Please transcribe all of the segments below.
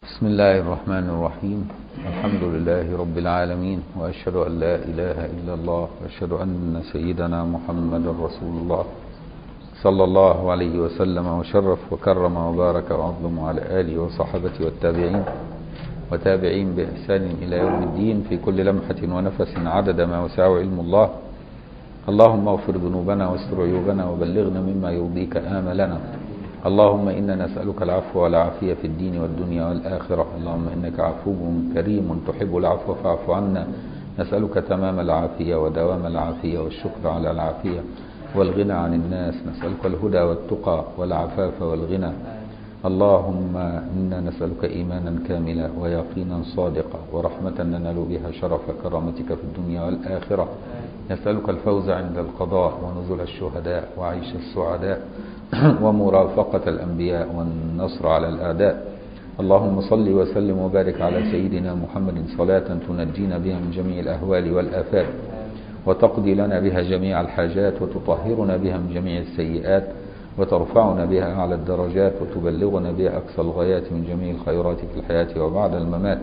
بسم الله الرحمن الرحيم الحمد لله رب العالمين وأشهد أن لا إله إلا الله وأشهد أن سيدنا محمد رسول الله صلى الله عليه وسلم وشرف وكرم وبارك وعظم على آله وصحبه والتابعين وتابعين بإحسان إلى يوم الدين في كل لمحة ونفس عدد ما وسعه علم الله اللهم اغفر ذنوبنا واستر عيوبنا وبلغنا مما يرضيك آملنا اللهم إنا نسألك العفو والعافية في الدين والدنيا والآخرة اللهم إنك عفو كريم تحب العفو فاعف عنا نسألك تمام العافية ودوام العافية والشكر على العافية والغنى عن الناس نسألك الهدى والتقى والعفاف والغنى اللهم إنا نسألك إيمانا كاملا ويقينا صادقا ورحمة ننال بها شرف كرامتك في الدنيا والآخرة نسألك الفوز عند القضاء ونزل الشهداء وعيش السعداء ومرافقة الأنبياء والنصر على الأعداء اللهم صل وسلم وبارك على سيدنا محمد صلاة تنجينا بها من جميع الأهوال والآفات وتقضي لنا بها جميع الحاجات وتطهرنا بها من جميع السيئات وترفعنا بها أعلى الدرجات وتبلغنا بها أقصى الغايات من جميع الخيرات في الحياة وبعد الممات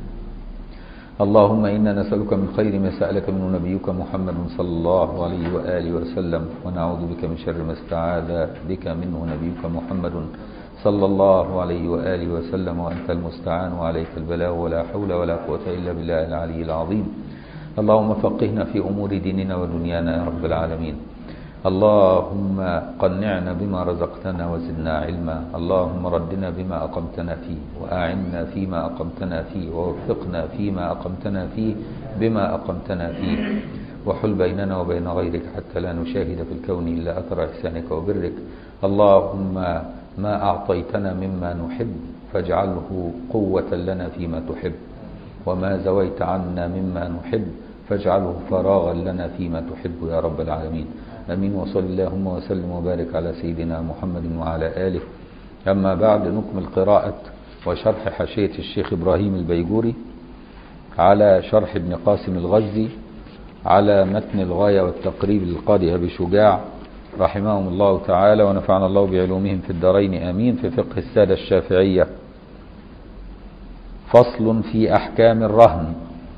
اللهم إنا نسألك من خير ما سألك منه نبيك محمد صلى الله عليه وآله وسلم ونعوذ بك من شر ما استعاذ بك منه نبيك محمد صلى الله عليه وآله وسلم وأنت المستعان وعليك البلاء ولا حول ولا قوة إلا بالله العلي العظيم اللهم فقهنا في أمور ديننا ودنيانا يا رب العالمين اللهم قنعنا بما رزقتنا وزدنا علما اللهم ردنا بما أقمتنا فيه وأعنا فيما أقمتنا فيه ووفقنا فيما أقمتنا فيه بما أقمتنا فيه وحل بيننا وبين غيرك حتى لا نشاهد في الكون إلا أثر إحسانك وبرك اللهم ما أعطيتنا مما نحب فاجعله قوة لنا فيما تحب وما زويت عنا مما نحب فاجعله فراغا لنا فيما تحب يا رب العالمين أمين وصل اللهم وسلم وبارك على سيدنا محمد وعلى آله أما بعد نكمل قراءة وشرح حاشية الشيخ إبراهيم البيجوري على شرح ابن قاسم الغزي على متن الغاية والتقريب للقاضي أبي شجاع رحمهم الله تعالى ونفعنا الله بعلومهم في الدارين آمين في فقه السادة الشافعية فصل في أحكام الرهن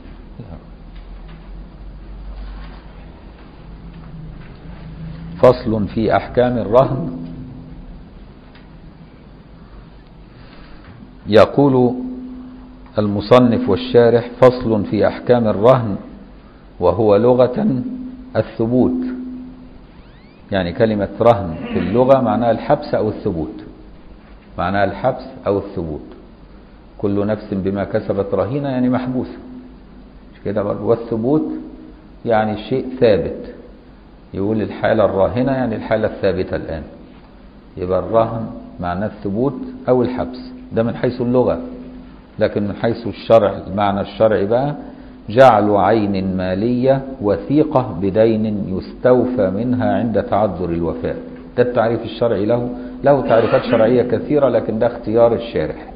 فصل في أحكام الرهن يقول المصنف والشارح فصل في أحكام الرهن وهو لغة الثبوت يعني كلمة رهن في اللغة معناها الحبس أو الثبوت معناها الحبس أو الثبوت كل نفس بما كسبت رهينة يعني محبوسة مش كده برضه والثبوت يعني شيء ثابت يقول الحالة الراهنة يعني الحالة الثابتة الآن يبقى الرهن معناه الثبوت أو الحبس ده من حيث اللغة لكن من حيث الشرع المعنى الشرعي بقى جعل عين مالية وثيقة بدين يستوفى منها عند تعذر الوفاء ده التعريف الشرعي له له تعريفات شرعية كثيرة لكن ده اختيار الشارح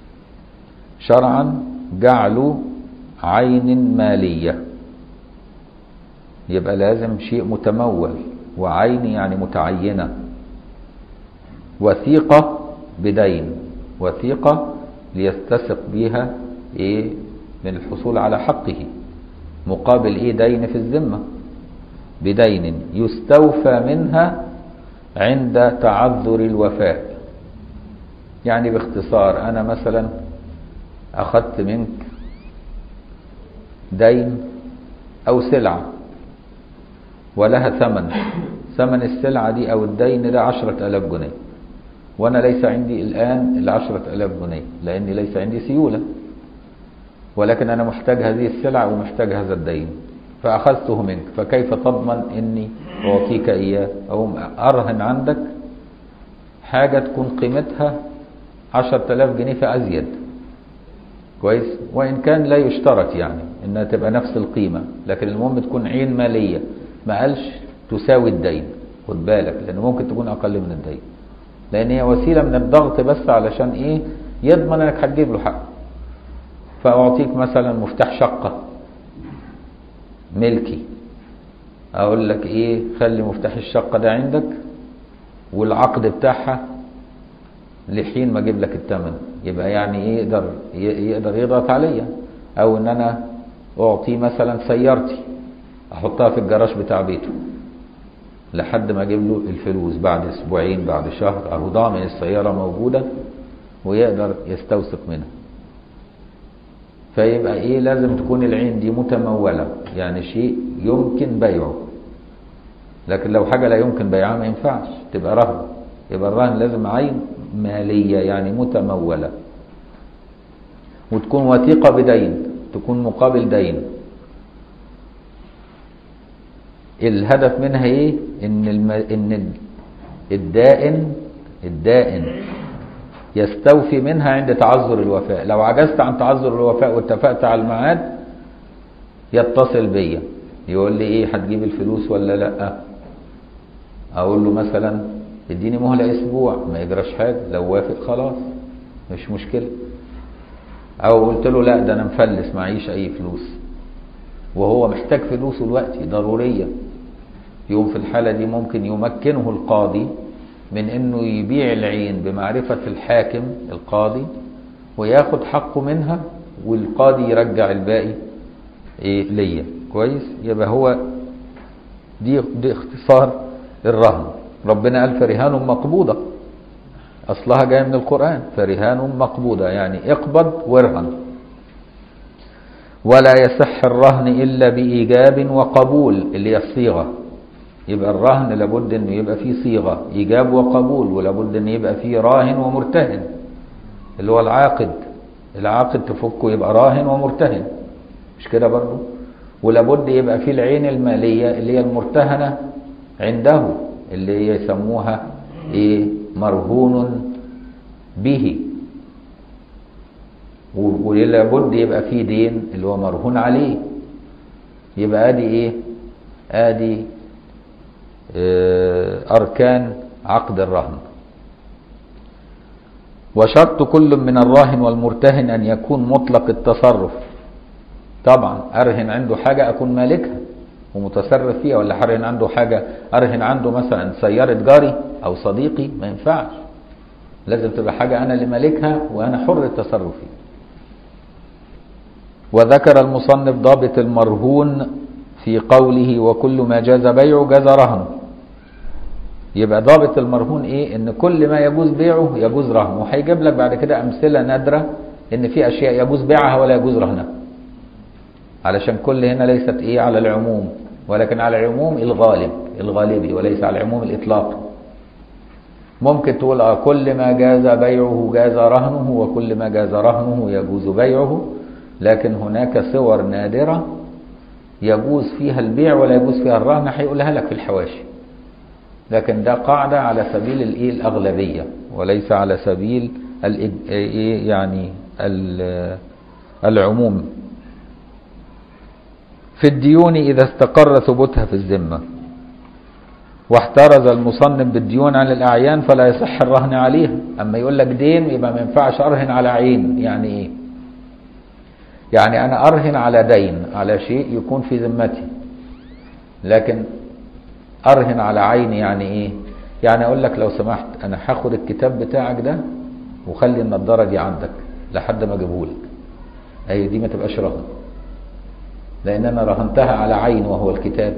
شرعا جعل عين ماليه يبقى لازم شيء متمول وعين يعني متعينة وثيقة بدين وثيقة ليستثق بها ايه من الحصول على حقه مقابل ايه دين في الذمة بدين يستوفى منها عند تعذر الوفاء يعني باختصار انا مثلا اخذت منك دين او سلعه ولها ثمن ثمن السلعة دي أو الدين ده عشرة ألاف جنيه وأنا ليس عندي الآن العشرة ألاف جنيه لأني ليس عندي سيولة ولكن أنا محتاج هذه السلعة ومحتاج هذا الدين فأخذته منك فكيف تضمن أني أعطيك إياه أو أرهن عندك حاجة تكون قيمتها عشرة ألاف جنيه فأزيد كويس وإن كان لا يشترط يعني إنها تبقى نفس القيمة لكن المهم تكون عين مالية ما قالش تساوي الدين خد بالك لان ممكن تكون اقل من الدين لان هي وسيله من الضغط بس علشان ايه يضمن انك هتجيب له حقه فاعطيك مثلا مفتاح شقه ملكي اقول لك ايه خلي مفتاح الشقه ده عندك والعقد بتاعها لحين ما اجيب لك الثمن يبقى يعني ايه يقدر يقدر يضغط عليا او ان انا اعطيه مثلا سيارتي احطها في الجراج بتاع بيته لحد ما اجيب له الفلوس بعد اسبوعين بعد شهر اهو ضامن السياره موجوده ويقدر يستوثق منها فيبقى ايه لازم تكون العين دي متموله يعني شيء يمكن بيعه لكن لو حاجه لا يمكن بيعها ما ينفعش تبقى رهن يبقى الرهن لازم عين ماليه يعني متموله وتكون وثيقه بدين تكون مقابل دين الهدف منها ايه ان الم... ان الدائن الدائن يستوفي منها عند تعذر الوفاء لو عجزت عن تعذر الوفاء واتفقت على الميعاد يتصل بيا يقول لي ايه هتجيب الفلوس ولا لا اقول له مثلا اديني مهله اسبوع ما يجراش حاجه لو وافق خلاص مش مشكله او قلت له لا ده انا مفلس معيش اي فلوس وهو محتاج فلوسه دلوقتي ضروريه يوم في الحاله دي ممكن يمكنه القاضي من انه يبيع العين بمعرفه الحاكم القاضي وياخد حقه منها والقاضي يرجع الباقي ايه ليا كويس يبقى هو دي, دي اختصار الرهن ربنا قال فرهان مقبوضه اصلها جايه من القران فرهان مقبوضه يعني اقبض وارهن ولا يصح الرهن الا بايجاب وقبول اللي هي الصيغه يبقى الرهن لابد انه يبقى فيه صيغه ايجاب وقبول ولابد ان يبقى فيه راهن ومرتهن اللي هو العاقد العاقد تفكه يبقى راهن ومرتهن مش كده برضه ولابد يبقى فيه العين الماليه اللي هي المرتهنه عنده اللي يسموها ايه مرهون به ولابد يبقى فيه دين اللي هو مرهون عليه يبقى ادي ايه ادي اركان عقد الرهن وشرط كل من الراهن والمرتهن ان يكون مطلق التصرف طبعا ارهن عنده حاجه اكون مالكها ومتصرف فيها ولا ارهن عنده حاجه ارهن عنده مثلا سياره جاري او صديقي ما ينفعش لازم تبقى حاجه انا اللي مالكها وانا حر التصرف فيها وذكر المصنف ضابط المرهون في قوله وكل ما جاز بيعه جاز رهنه يبقى ضابط المرهون ايه ان كل ما يجوز بيعه يجوز رهنه وهيجيب لك بعد كده امثله نادره ان في اشياء يجوز بيعها ولا يجوز رهنها علشان كل هنا ليست ايه على العموم ولكن على العموم الغالب الغالبي وليس على العموم الاطلاقي ممكن تقول اه كل ما جاز بيعه جاز رهنه وكل ما جاز رهنه يجوز بيعه لكن هناك صور نادره يجوز فيها البيع ولا يجوز فيها الرهن هيقولها لك في الحواشي لكن ده قاعدة على سبيل الايه الأغلبية وليس على سبيل ايه يعني العموم في الديون إذا استقر ثبوتها في الذمة واحترز المصنف بالديون عن الأعيان فلا يصح الرهن عليها أما يقول لك دين يبقى ما ينفعش أرهن على عين يعني إيه يعني أنا أرهن على دين على شيء يكون في ذمتي لكن أرهن على عيني يعني إيه يعني أقول لك لو سمحت أنا هاخد الكتاب بتاعك ده وخلي النضارة دي عندك لحد ما أجيبهولك أي دي ما تبقاش رهن لأن أنا رهنتها على عين وهو الكتاب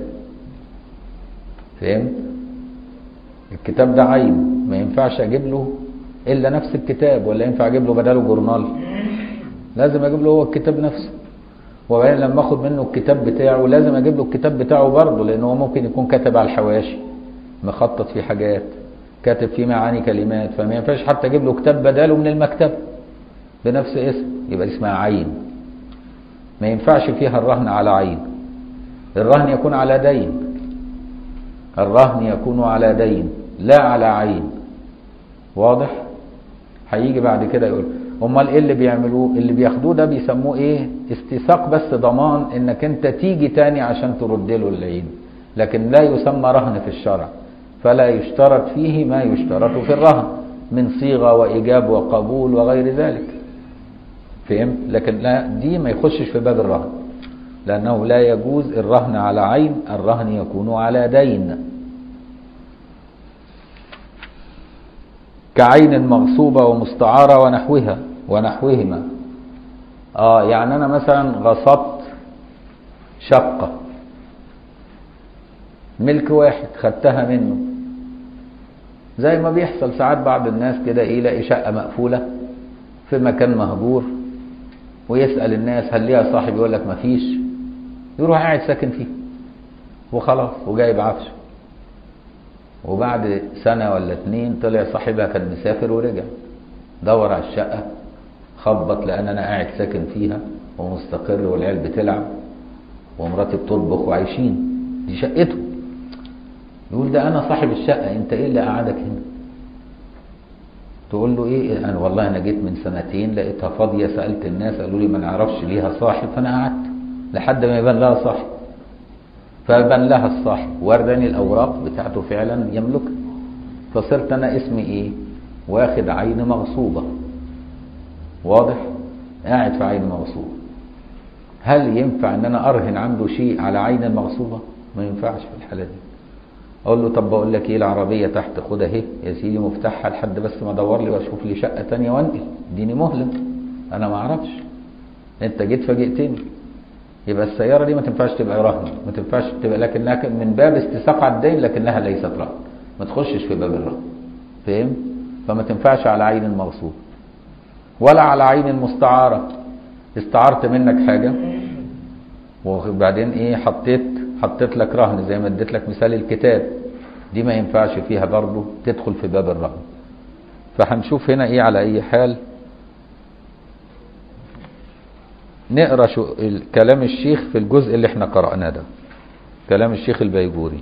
فهمت الكتاب ده عين ما ينفعش أجيب له إلا نفس الكتاب ولا ينفع أجيب له بداله جورنال لازم اجيب له هو الكتاب نفسه وبعدين لما اخد منه الكتاب بتاعه لازم اجيب له الكتاب بتاعه برضه لان هو ممكن يكون كاتب على الحواشي مخطط فيه حاجات كاتب فيه معاني كلمات فما ينفعش حتى اجيب له كتاب بداله من المكتب بنفس اسم يبقى اسمها عين ما ينفعش فيها الرهن على عين الرهن يكون على دين الرهن يكون على دين لا على عين واضح هيجي بعد كده يقول امال ايه اللي بيعملوه اللي بياخدوه ده بيسموه ايه استيثاق بس ضمان انك انت تيجي تاني عشان ترد له العين لكن لا يسمى رهن في الشرع فلا يشترط فيه ما يشترط في الرهن من صيغه وايجاب وقبول وغير ذلك فهمت لكن لا دي ما يخشش في باب الرهن لانه لا يجوز الرهن على عين الرهن يكون على دين كعين مغصوبة ومستعارة ونحوها ونحوهما اه يعني انا مثلا غصبت شقة ملك واحد خدتها منه زي ما بيحصل ساعات بعض الناس كده ايه يلاقي شقة مقفولة في مكان مهجور ويسأل الناس هل ليها صاحب يقول لك مفيش يروح قاعد ساكن فيه وخلاص وجايب عفشه وبعد سنة ولا اتنين طلع صاحبها كان مسافر ورجع دور على الشقة خبط لأن أنا قاعد ساكن فيها ومستقر والعيال بتلعب ومراتي بتطبخ وعايشين دي شقته يقول ده أنا صاحب الشقة أنت إيه اللي قعدك هنا تقول له إيه أنا والله أنا جيت من سنتين لقيتها فاضية سألت الناس قالوا لي ما نعرفش ليها صاحب فأنا قعدت لحد ما يبان لها صاحب فبان لها الصاحب ورداني الأوراق بتاعته فعلا يملكها فصرت أنا اسمي إيه واخد عين مغصوبة واضح قاعد في عين مغصوبة هل ينفع ان انا ارهن عنده شيء على عين المغصوبة ما ينفعش في الحالة دي اقول له طب بقول لك ايه العربية تحت خد اهي يا سيدي مفتاحها لحد بس ما ادور لي واشوف لي شقة تانية وانقل اديني مهلة انا ما اعرفش انت جيت فاجئتني يبقى السيارة دي ما تنفعش تبقى رهن ما تنفعش تبقى لكنها من باب استساق على الدين لكنها ليست رهن ما تخشش في باب الرهن فاهم فما تنفعش على عين المغصوب ولا على عين المستعارة استعرت منك حاجة وبعدين ايه حطيت حطيت لك رهن زي ما اديت لك مثال الكتاب دي ما ينفعش فيها برضه تدخل في باب الرهن فهنشوف هنا ايه على اي حال نقرا شو كلام الشيخ في الجزء اللي احنا قرأناه ده كلام الشيخ البيجوري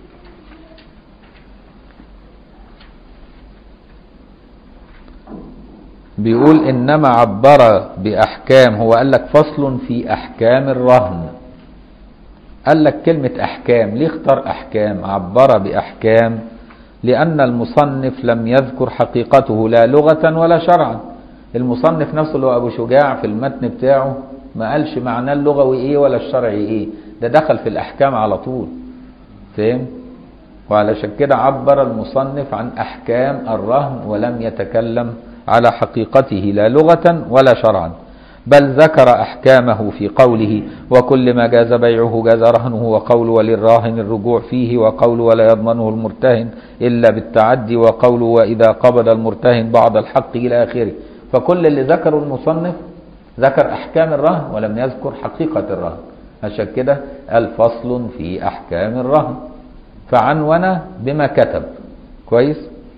بيقول انما عبر باحكام هو قال لك فصل في احكام الرهن قال لك كلمة احكام ليه اختار احكام عبر باحكام لان المصنف لم يذكر حقيقته لا لغة ولا شرعا المصنف نفسه اللي هو ابو شجاع في المتن بتاعه ما قالش معناه اللغوي ايه ولا الشرعي ايه ده دخل في الاحكام على طول فاهم وعلشان كده عبر المصنف عن احكام الرهن ولم يتكلم على حقيقته لا لغة ولا شرعا بل ذكر أحكامه في قوله وكل ما جاز بيعه جاز رهنه وقول وللراهن الرجوع فيه وقول ولا يضمنه المرتهن إلا بالتعدي وقول وإذا قبض المرتهن بعض الحق إلى آخره فكل اللي ذكره المصنف ذكر أحكام الرهن ولم يذكر حقيقة الرهن عشان كده الفصل في أحكام الرهن فعنون بما كتب كويس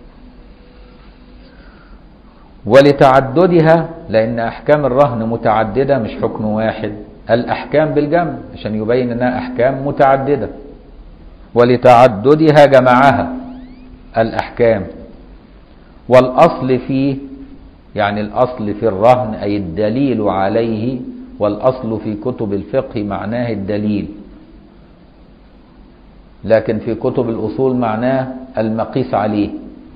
ولتعددها لأن أحكام الرهن متعددة مش حكم واحد الأحكام بالجمع عشان يبين أنها أحكام متعددة ولتعددها جمعها الأحكام والأصل فيه يعني الأصل في الرهن أي الدليل عليه والأصل في كتب الفقه معناه الدليل لكن في كتب الأصول معناه المقيس عليه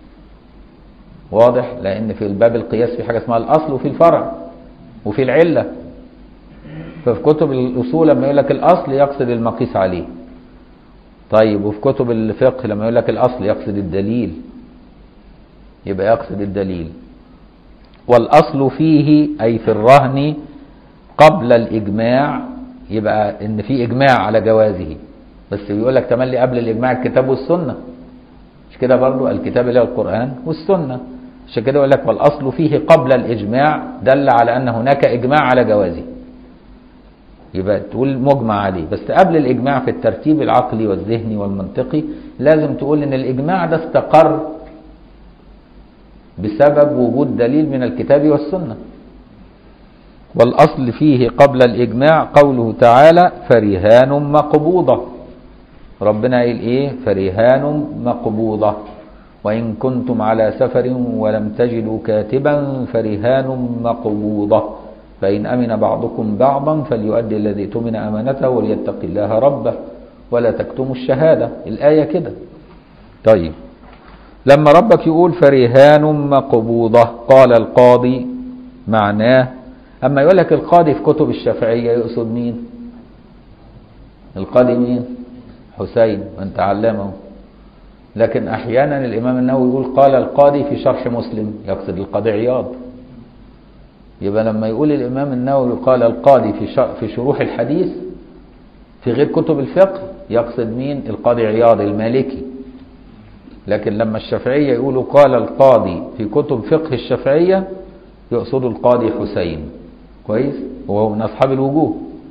واضح لأن في الباب القياس في حاجة اسمها الأصل وفي الفرع وفي العلة ففي كتب الأصول لما يقول لك الأصل يقصد المقيس عليه طيب وفي كتب الفقه لما يقول لك الأصل يقصد الدليل يبقى يقصد الدليل والأصل فيه أي في الرهن قبل الإجماع يبقى إن في إجماع على جوازه بس بيقول لك تملي قبل الإجماع الكتاب والسنة مش كده برضو الكتاب اللي هو القرآن والسنة عشان كده يقول لك والأصل فيه قبل الإجماع دل على أن هناك إجماع على جوازه يبقى تقول مجمع عليه بس قبل الإجماع في الترتيب العقلي والذهني والمنطقي لازم تقول إن الإجماع ده استقر بسبب وجود دليل من الكتاب والسنة والأصل فيه قبل الإجماع قوله تعالى فرهان مقبوضة ربنا قال إيه فرهان مقبوضة وإن كنتم على سفر ولم تجدوا كاتبا فرهان مقبوضة فإن أمن بعضكم بعضا فليؤدي الذي اؤتمن أمانته وليتق الله ربه ولا تكتموا الشهادة الآية كده طيب لما ربك يقول فرهان مقبوضة قال القاضي معناه أما يقول لك القاضي في كتب الشافعية يقصد مين القاضي مين حسين من تعلمه لكن أحيانا الإمام النووي يقول قال القاضي في شرح مسلم يقصد القاضي عياض يبقى لما يقول الإمام النووي قال القاضي في في شروح الحديث في غير كتب الفقه يقصد مين القاضي عياض المالكي لكن لما الشافعية يقولوا قال القاضي في كتب فقه الشافعية يقصد القاضي حسين كويس وهو من أصحاب الوجوه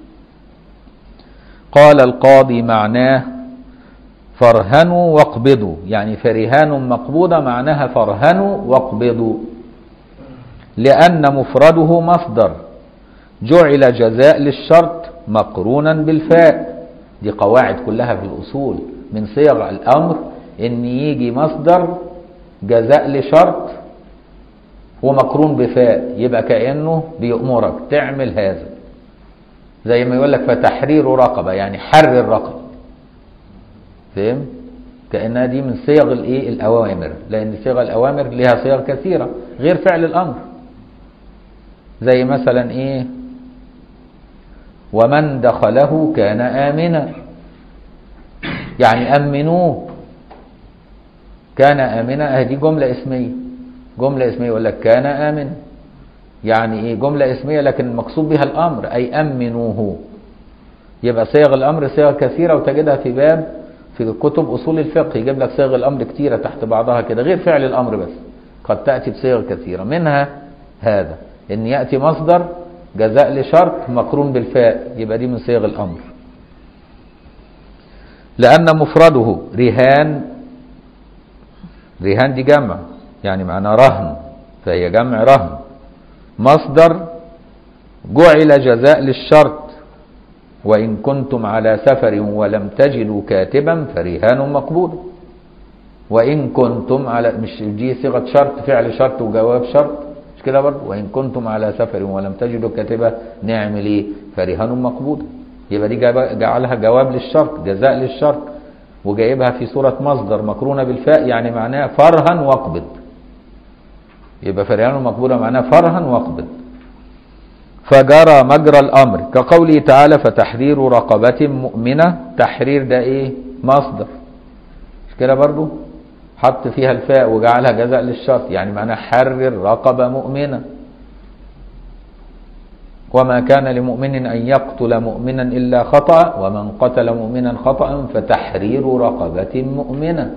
قال القاضي معناه فرهنوا واقبضوا يعني فرهان مقبوضة معناها فرهنوا واقبضوا لأن مفرده مصدر جعل جزاء للشرط مقرونا بالفاء دي قواعد كلها في الأصول من صيغ الأمر إن يجي مصدر جزاء لشرط ومقرون بفاء يبقى كأنه بيأمرك تعمل هذا زي ما يقول لك فتحرير رقبة يعني حرر رقبة فهم كأنها دي من صيغ الايه الأوامر لأن صيغ الأوامر لها صيغ كثيرة غير فعل الأمر زي مثلا ايه ومن دخله كان آمنا يعني أمنوه كان آمنا هذه جملة اسمية جملة اسمية يقول لك كان آمن يعني ايه جملة اسمية لكن المقصود بها الأمر أي أمنوه يبقى صيغ الأمر صيغ كثيرة وتجدها في باب في كتب أصول الفقه يجيب لك صيغ الأمر كثيرة تحت بعضها كده غير فعل الأمر بس قد تأتي بصيغ كثيرة منها هذا إن يأتي مصدر جزاء لشرط مقرون بالفاء يبقى دي من صيغ الأمر لأن مفرده رهان رهان دي جمع يعني معناه رهن فهي جمع رهن مصدر جعل جزاء للشرط وإن كنتم على سفر ولم تجدوا كاتبا فرهان مقبوض وإن كنتم على مش دي صيغة شرط فعل شرط وجواب شرط مش كده برضه وإن كنتم على سفر ولم تجدوا كاتبا نعمل إيه فرهان مقبوض يبقى دي جعلها جواب للشرط جزاء للشرط وجايبها في صورة مصدر مقرونة بالفاء يعني معناها فرها واقبض يبقى فرهان مقبوضة معناها فرها واقبض فجرى مجرى الأمر كقوله تعالى فتحرير رقبة مؤمنة تحرير ده إيه مصدر مش كده برضو حط فيها الفاء وجعلها جزاء للشرط يعني معناها حرر رقبة مؤمنة وما كان لمؤمن أن يقتل مؤمنا إلا خطأ ومن قتل مؤمنا خطأ فتحرير رقبة مؤمنة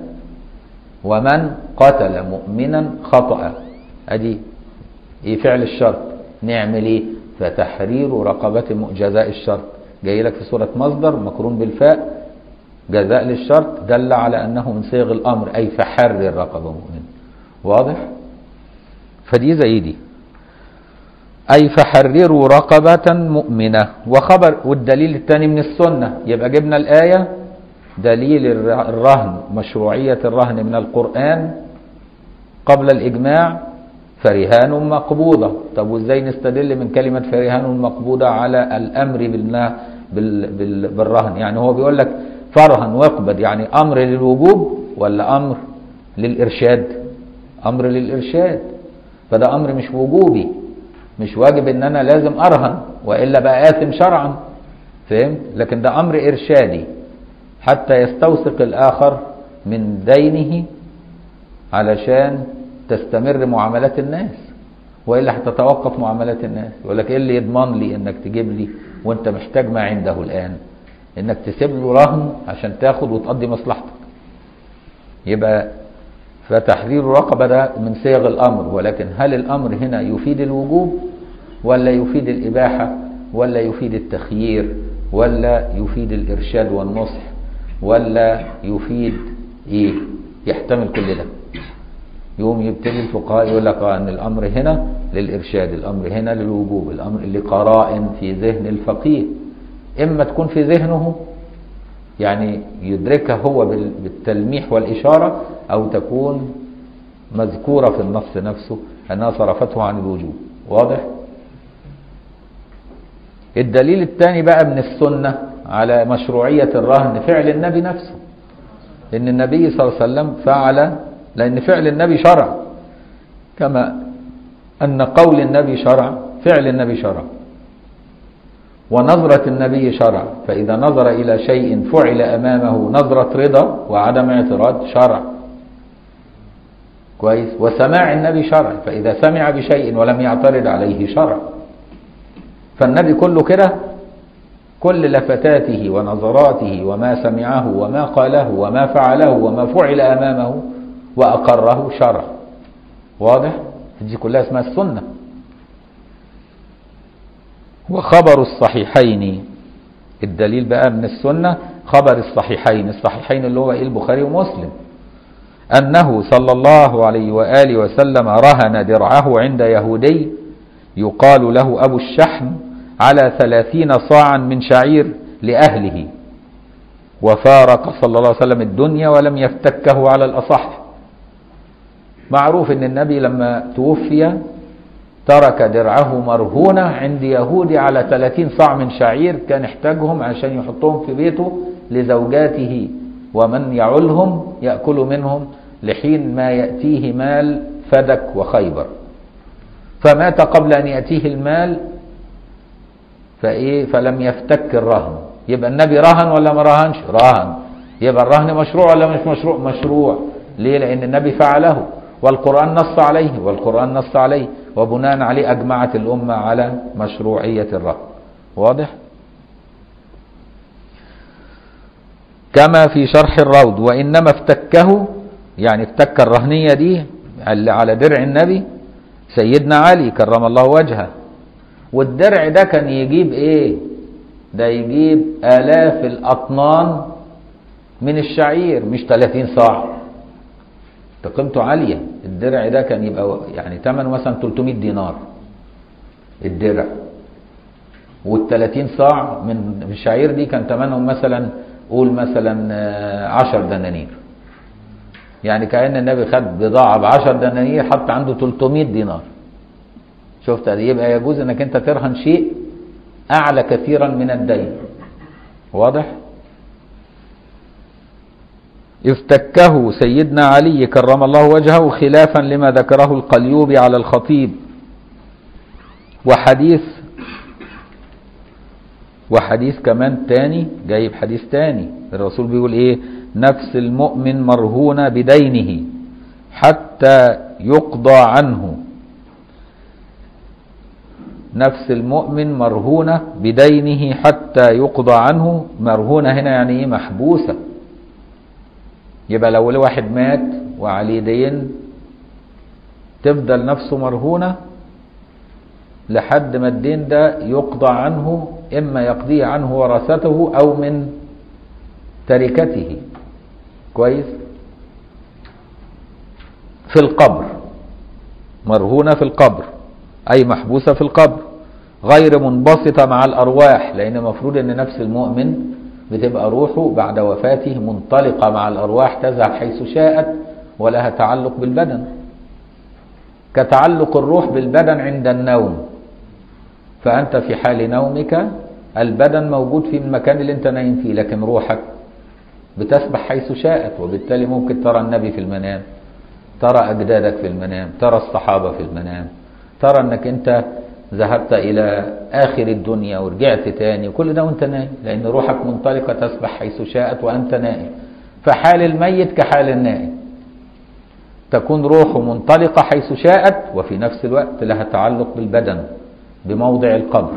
ومن قتل مؤمنا خطأ أدي إيه فعل الشرط نعمل إيه فتحرير رقبة جزاء الشرط جاي لك في سورة مصدر مقرون بالفاء جزاء للشرط دل على أنه من صيغ الأمر أي فحرر رقبة مؤمنة واضح فدي زي دي أي فحرروا رقبة مؤمنة وخبر والدليل الثاني من السنة يبقى جبنا الآية دليل الرهن مشروعية الرهن من القرآن قبل الإجماع فرهان مقبوضة طب وازاي نستدل من كلمة فرهان مقبوضة على الأمر بالله بال بال بالرهن يعني هو بيقول لك فرهن واقبض يعني أمر للوجوب ولا أمر للإرشاد أمر للإرشاد فده أمر مش وجوبي مش واجب ان انا لازم ارهن والا بقى اثم شرعا فهمت لكن ده امر ارشادي حتى يستوثق الاخر من دينه علشان تستمر معاملات الناس والا هتتوقف معاملات الناس يقول لك ايه اللي يضمن لي انك تجيب لي وانت محتاج ما عنده الان انك تسيب له رهن عشان تاخد وتقضي مصلحتك يبقى فتحرير رقبة ده من صيغ الأمر ولكن هل الأمر هنا يفيد الوجوب ولا يفيد الإباحة ولا يفيد التخيير ولا يفيد الإرشاد والنصح ولا يفيد إيه يحتمل كل ده يوم يبتدي الفقهاء يقول لك أن الأمر هنا للإرشاد الأمر هنا للوجوب الأمر لقراء في ذهن الفقيه إما تكون في ذهنه يعني يدركها هو بالتلميح والإشارة أو تكون مذكورة في النص نفسه أنها صرفته عن الوجوب واضح؟ الدليل الثاني بقى من السنة على مشروعية الرهن فعل النبي نفسه لأن النبي صلى الله عليه وسلم فعل لأن فعل النبي شرع كما أن قول النبي شرع فعل النبي شرع ونظرة النبي شرع فإذا نظر إلى شيء فعل أمامه نظرة رضا وعدم اعتراض شرع كويس وسماع النبي شرع فإذا سمع بشيء ولم يعترض عليه شرع فالنبي كله كده كل لفتاته ونظراته وما سمعه وما قاله وما فعله وما فعل أمامه وأقره شرع واضح؟ دي كلها اسمها السنة وخبر الصحيحين الدليل بقى من السنة خبر الصحيحين الصحيحين اللي هو إيه البخاري ومسلم أنه صلى الله عليه وآله وسلم رهن درعه عند يهودي يقال له أبو الشحم على ثلاثين صاعا من شعير لأهله وفارق صلى الله عليه وسلم الدنيا ولم يفتكه على الأصح معروف أن النبي لما توفي ترك درعه مرهونة عند يهودي على 30 صاع من شعير كان احتاجهم عشان يحطهم في بيته لزوجاته ومن يعلهم يأكل منهم لحين ما يأتيه مال فدك وخيبر فمات قبل أن يأتيه المال فإيه فلم يفتك الرهن يبقى النبي رهن ولا ما رهنش رهن يبقى الرهن مشروع ولا مش مشروع مشروع ليه لأن النبي فعله والقرآن نص عليه والقرآن نص عليه وبناء عليه أجمعت الأمة على مشروعية الرهن واضح كما في شرح الروض وإنما افتكه يعني افتك الرهنية دي على درع النبي سيدنا علي كرم الله وجهه والدرع ده كان يجيب ايه ده يجيب آلاف الأطنان من الشعير مش 30 صاع قيمته عالية الدرع ده كان يبقى يعني ثمنه مثلا 300 دينار الدرع وال 30 صاع من الشعير دي كان ثمنهم مثلا قول مثلا 10 دنانير يعني كأن النبي خد بضاعة ب 10 دنانير حط عنده 300 دينار شفت يبقى يجوز انك انت ترهن شيء اعلى كثيرا من الدين واضح افتكه سيدنا علي كرم الله وجهه خلافا لما ذكره القليوبي على الخطيب وحديث وحديث كمان تاني جايب حديث تاني الرسول بيقول ايه نفس المؤمن مرهونة بدينه حتى يقضى عنه نفس المؤمن مرهونة بدينه حتى يقضى عنه مرهونة هنا يعني ايه محبوسة يبقى لو الواحد مات وعليه دين تفضل نفسه مرهونة لحد ما الدين ده يقضى عنه إما يقضيه عنه ورثته أو من تركته كويس في القبر مرهونة في القبر أي محبوسة في القبر غير منبسطة مع الأرواح لأن المفروض أن نفس المؤمن بتبقى روحه بعد وفاته منطلقة مع الأرواح تذهب حيث شاءت ولها تعلق بالبدن كتعلق الروح بالبدن عند النوم فأنت في حال نومك البدن موجود في المكان اللي انت نايم فيه لكن روحك بتسبح حيث شاءت وبالتالي ممكن ترى النبي في المنام ترى أجدادك في المنام ترى الصحابة في المنام ترى أنك أنت ذهبت إلى آخر الدنيا ورجعت تاني وكل ده وانت نايم لأن روحك منطلقة تسبح حيث شاءت وأنت نائم فحال الميت كحال النائم تكون روحه منطلقة حيث شاءت وفي نفس الوقت لها تعلق بالبدن بموضع القبر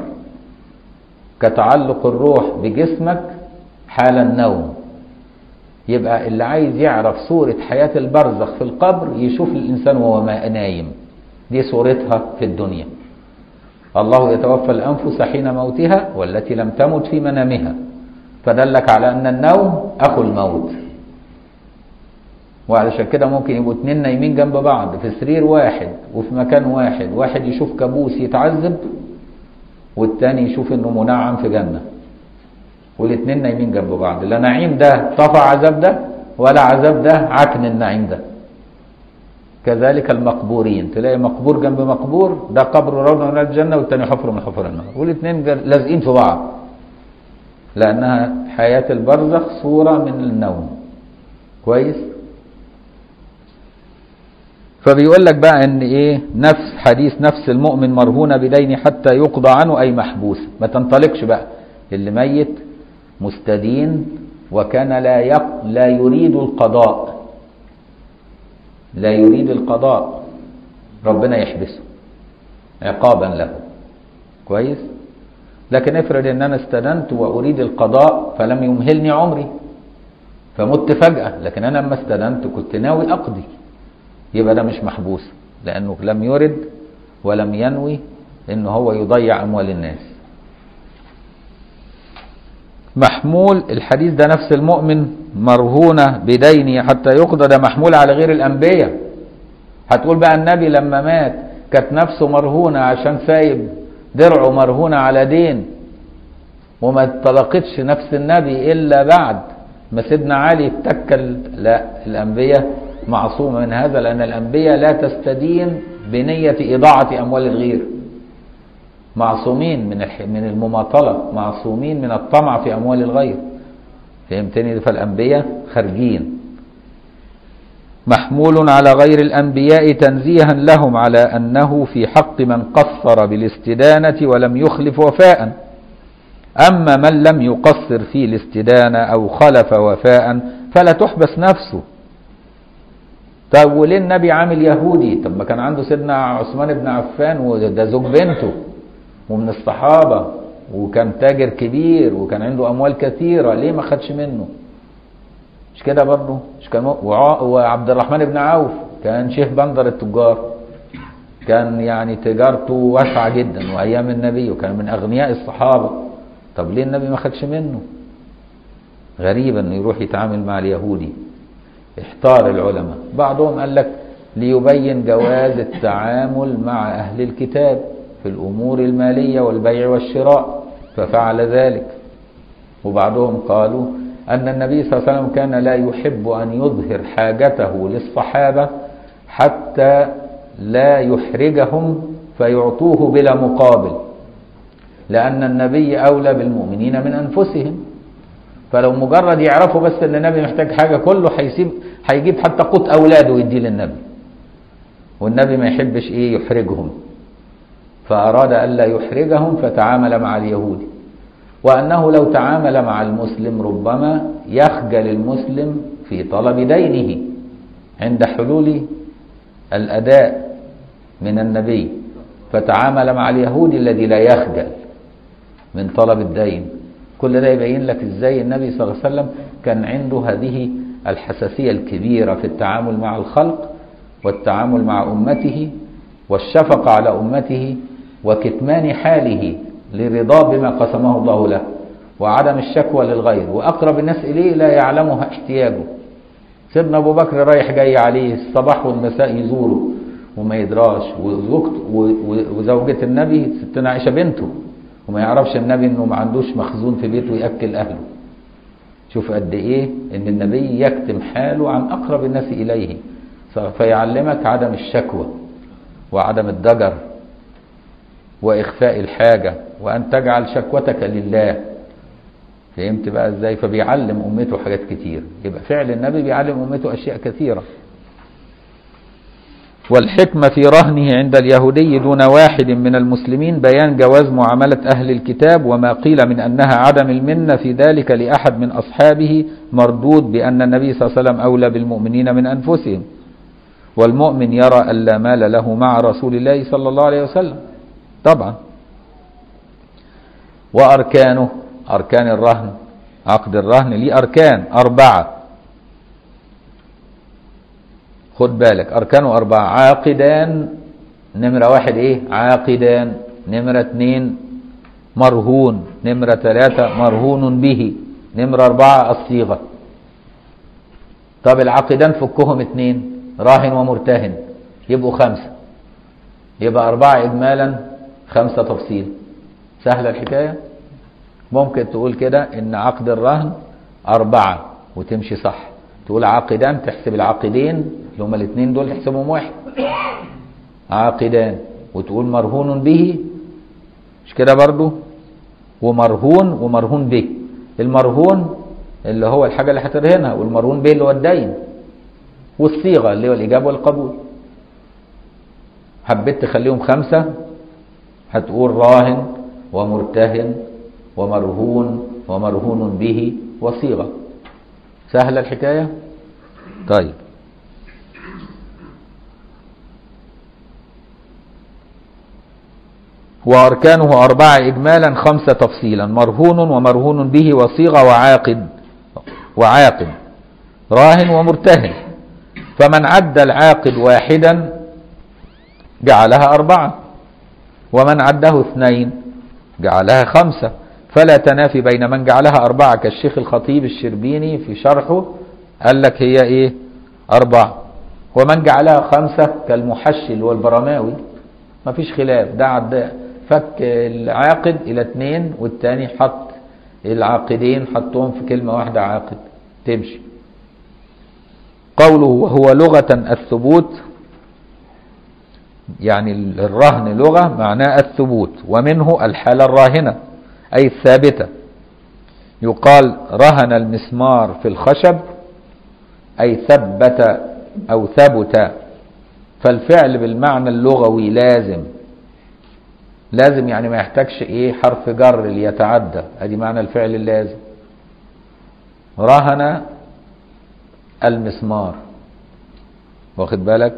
كتعلق الروح بجسمك حال النوم يبقى اللي عايز يعرف صورة حياة البرزخ في القبر يشوف الإنسان وهو نايم دي صورتها في الدنيا الله يتوفى الأنفس حين موتها والتي لم تمت في منامها فدلك على أن النوم أخو الموت وعلشان كده ممكن يبقوا اتنين نايمين جنب بعض في سرير واحد وفي مكان واحد واحد يشوف كابوس يتعذب والتاني يشوف انه منعم في جنة والاتنين نايمين جنب بعض لا نعيم ده طفى عذاب ده ولا عذاب ده عكن النعيم ده كذلك المقبورين تلاقي مقبور جنب مقبور ده قبر روضة من الجنة والتاني حفر من حفر النار والاثنين لازقين في بعض لأنها حياة البرزخ صورة من النوم كويس فبيقول لك بقى ان ايه نفس حديث نفس المؤمن مرهونة بدين حتى يقضى عنه اي محبوس ما تنطلقش بقى اللي ميت مستدين وكان لا يق لا يريد القضاء لا يريد القضاء ربنا يحبسه عقابا له كويس لكن افرض ان انا استدنت واريد القضاء فلم يمهلني عمري فمت فجأة لكن انا لما استدنت كنت ناوي اقضي يبقى ده مش محبوس لانه لم يرد ولم ينوي ان هو يضيع اموال الناس محمول الحديث ده نفس المؤمن مرهونة بدينه حتى يقضى ده محمول على غير الأنبياء هتقول بقى النبي لما مات كانت نفسه مرهونة عشان سايب درعه مرهونة على دين وما طلقتش نفس النبي إلا بعد ما سيدنا علي اتكل لا الأنبياء معصومة من هذا لأن الأنبياء لا تستدين بنية إضاعة أموال الغير معصومين من من المماطلة معصومين من الطمع في أموال الغير فهمتني فالأنبياء خارجين محمول على غير الأنبياء تنزيها لهم على أنه في حق من قصر بالاستدانة ولم يخلف وفاء أما من لم يقصر في الاستدانة أو خلف وفاء فلا تحبس نفسه طب وليه النبي عامل يهودي طب ما كان عنده سيدنا عثمان بن عفان وده زوج بنته ومن الصحابة وكان تاجر كبير وكان عنده أموال كثيرة ليه ما خدش منه مش كده برضه مش كان وعبد الرحمن بن عوف كان شيخ بندر التجار كان يعني تجارته واسعة جدا وأيام النبي وكان من أغنياء الصحابة طب ليه النبي ما خدش منه غريب انه يروح يتعامل مع اليهودي احتار العلماء بعضهم قال لك ليبين جواز التعامل مع أهل الكتاب في الأمور المالية والبيع والشراء ففعل ذلك وبعضهم قالوا أن النبي صلى الله عليه وسلم كان لا يحب أن يظهر حاجته للصحابة حتى لا يحرجهم فيعطوه بلا مقابل لأن النبي أولى بالمؤمنين من أنفسهم فلو مجرد يعرفوا بس ان النبي محتاج حاجه كله هيسيب هيجيب حتى قوت اولاده ويديه للنبي والنبي ما يحبش ايه يحرجهم فاراد الا يحرجهم فتعامل مع اليهود وانه لو تعامل مع المسلم ربما يخجل المسلم في طلب دينه عند حلول الاداء من النبي فتعامل مع اليهودي الذي لا يخجل من طلب الدين كل ده يبين لك ازاي النبي صلى الله عليه وسلم كان عنده هذه الحساسية الكبيرة في التعامل مع الخلق والتعامل مع أمته والشفقة على أمته وكتمان حاله لرضا بما قسمه الله له وعدم الشكوى للغير وأقرب الناس إليه لا يعلمها احتياجه سيدنا أبو بكر رايح جاي عليه الصباح والمساء يزوره وما يدراش وزوجة النبي ستنا عائشة بنته وما يعرفش النبي انه ما عندوش مخزون في بيته ياكل اهله شوف قد ايه ان النبي يكتم حاله عن اقرب الناس اليه فيعلمك عدم الشكوى وعدم الضجر واخفاء الحاجه وان تجعل شكوتك لله فهمت بقى ازاي فبيعلم امته حاجات كتير يبقى فعل النبي بيعلم امته اشياء كثيره والحكمة في رهنه عند اليهودي دون واحد من المسلمين بيان جواز معاملة أهل الكتاب وما قيل من أنها عدم المنة في ذلك لأحد من أصحابه مردود بأن النبي صلى الله عليه وسلم أولى بالمؤمنين من أنفسهم والمؤمن يرى أن لا مال له مع رسول الله صلى الله عليه وسلم طبعا وأركانه أركان الرهن عقد الرهن ليه أركان أربعة خد بالك أركانه أربعة عاقدان نمرة واحد إيه عاقدان نمرة اتنين مرهون نمرة ثلاثة مرهون به نمرة أربعة الصيغة طب العاقدان فكهم اتنين راهن ومرتهن يبقوا خمسة يبقى أربعة إجمالا خمسة تفصيل سهلة الحكاية ممكن تقول كده إن عقد الرهن أربعة وتمشي صح تقول عاقدان تحسب العاقدين اللي هما الاثنين دول تحسبهم واحد عاقدان وتقول مرهون به مش كده برضو ومرهون ومرهون به المرهون اللي هو الحاجة اللي هترهنها والمرهون به اللي هو الدين والصيغة اللي هو الإجابة والقبول حبيت تخليهم خمسة هتقول راهن ومرتهن ومرهون ومرهون به وصيغة سهلة الحكاية طيب وأركانه أربعة إجمالا خمسة تفصيلا مرهون ومرهون به وصيغة وعاقد وعاقد راهن ومرتهن فمن عد العاقد واحدا جعلها أربعة ومن عده اثنين جعلها خمسة فلا تنافي بين من جعلها أربعة كالشيخ الخطيب الشربيني في شرحه قال لك هي إيه أربعة ومن جعلها خمسة كالمحشي والبرماوي ما فيش خلاف ده عد فك العاقد إلى اثنين والتاني حط العاقدين حطهم في كلمة واحدة عاقد تمشي قوله وهو لغة الثبوت يعني الرهن لغة معناه الثبوت ومنه الحالة الراهنة أي الثابتة يقال رهن المسمار في الخشب أي ثبت أو ثبت فالفعل بالمعنى اللغوي لازم لازم يعني ما يحتاجش ايه حرف جر ليتعدى ادي معنى الفعل اللازم رهن المسمار واخد بالك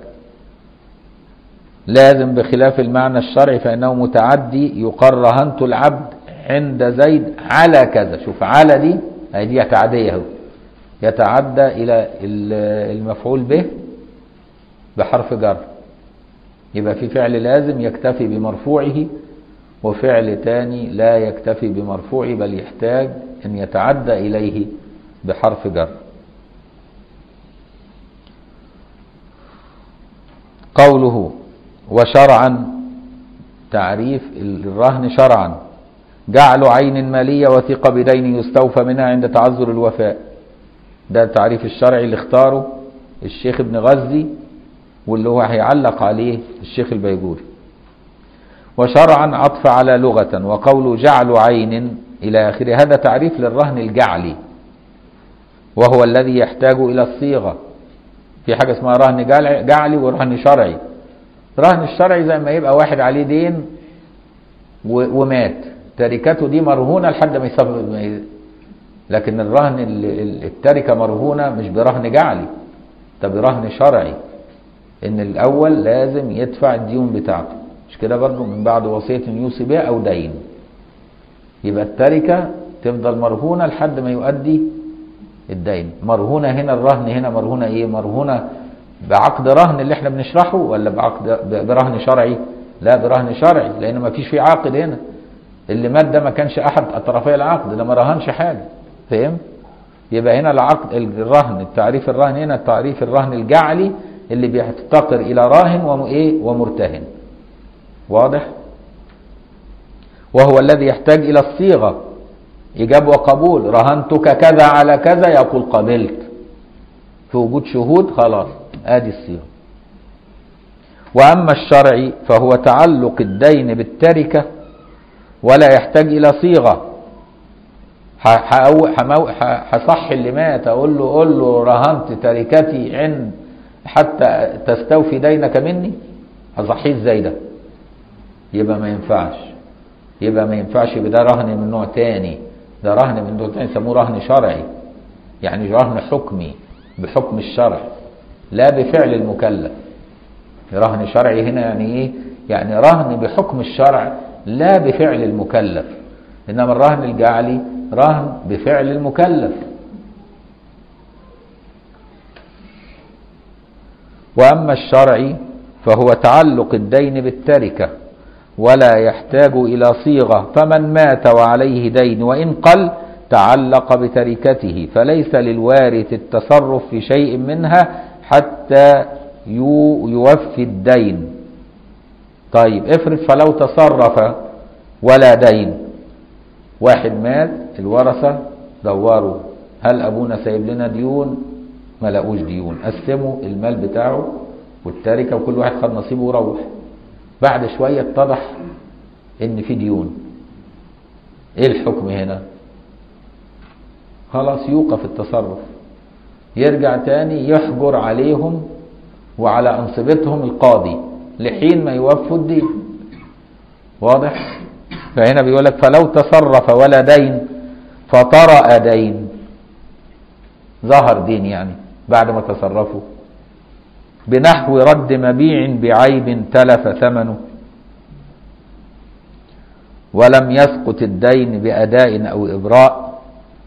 لازم بخلاف المعنى الشرعي فإنه متعدي يقال رهنت العبد عند زيد على كذا شوف على دي هي دي تعدية اهو يتعدى إلى المفعول به بحرف جر يبقى في فعل لازم يكتفي بمرفوعه وفعل تاني لا يكتفي بمرفوعه بل يحتاج أن يتعدى إليه بحرف جر قوله وشرعا تعريف الرهن شرعا جعل عين مالية وثيقة بدين يستوفى منها عند تعذر الوفاء ده التعريف الشرعي اللي اختاره الشيخ ابن غزي واللي هو هيعلق عليه الشيخ البيجوري وشرعا عطف على لغة وقول جعل عين إلى آخره هذا تعريف للرهن الجعلي وهو الذي يحتاج إلى الصيغة في حاجة اسمها رهن جعلي ورهن شرعي رهن الشرعي زي ما يبقى واحد عليه دين ومات تركته دي مرهونة لحد ما يصف لكن الرهن التركة مرهونة مش برهن جعلي ده برهن شرعي ان الاول لازم يدفع الديون بتاعته مش كده برضه من بعد وصية يوصي بها او دين يبقى التركة تفضل مرهونة لحد ما يؤدي الدين مرهونة هنا الرهن هنا مرهونة ايه مرهونة بعقد رهن اللي احنا بنشرحه ولا بعقد برهن شرعي لا برهن شرعي لان ما فيش فيه عاقد هنا اللي مات ده ما كانش احد اطرافي العقد ده ما رهنش حاجه فهم يبقى هنا العقد الرهن التعريف الرهن هنا التعريف الرهن الجعلي اللي بيفتقر الى راهن وايه ومرتهن واضح وهو الذي يحتاج الى الصيغه ايجاب وقبول رهنتك كذا على كذا يقول قبلت في وجود شهود خلاص ادي الصيغه واما الشرعي فهو تعلق الدين بالتركه ولا يحتاج الى صيغه هصح اللي مات اقول له قول له رهنت تركتي عند حتى تستوفي دينك مني هصحيه ازاي ده يبقى ما ينفعش يبقى ما ينفعش يبقى ده رهن من نوع تاني ده رهن من نوع تاني يسموه رهن شرعي يعني رهن حكمي بحكم الشرع لا بفعل المكلف رهن شرعي هنا يعني ايه يعني رهن بحكم الشرع لا بفعل المكلف انما الرهن الجعلي رهن بفعل المكلف واما الشرعي فهو تعلق الدين بالتركه ولا يحتاج الى صيغه فمن مات وعليه دين وان قل تعلق بتركته فليس للوارث التصرف في شيء منها حتى يوفي الدين طيب افرض فلو تصرف ولا دين واحد مات الورثة دوروا هل أبونا سايب لنا ديون ما لقوش ديون قسموا المال بتاعه والتركة وكل واحد خد نصيبه وروح بعد شوية اتضح ان في ديون ايه الحكم هنا خلاص يوقف التصرف يرجع تاني يحجر عليهم وعلى أنصبتهم القاضي لحين ما يوفوا الدين واضح فهنا بيقول لك فلو تصرف ولا دين فطرأ دين ظهر دين يعني بعد ما تصرفوا بنحو رد مبيع بعيب تلف ثمنه ولم يسقط الدين بأداء أو إبراء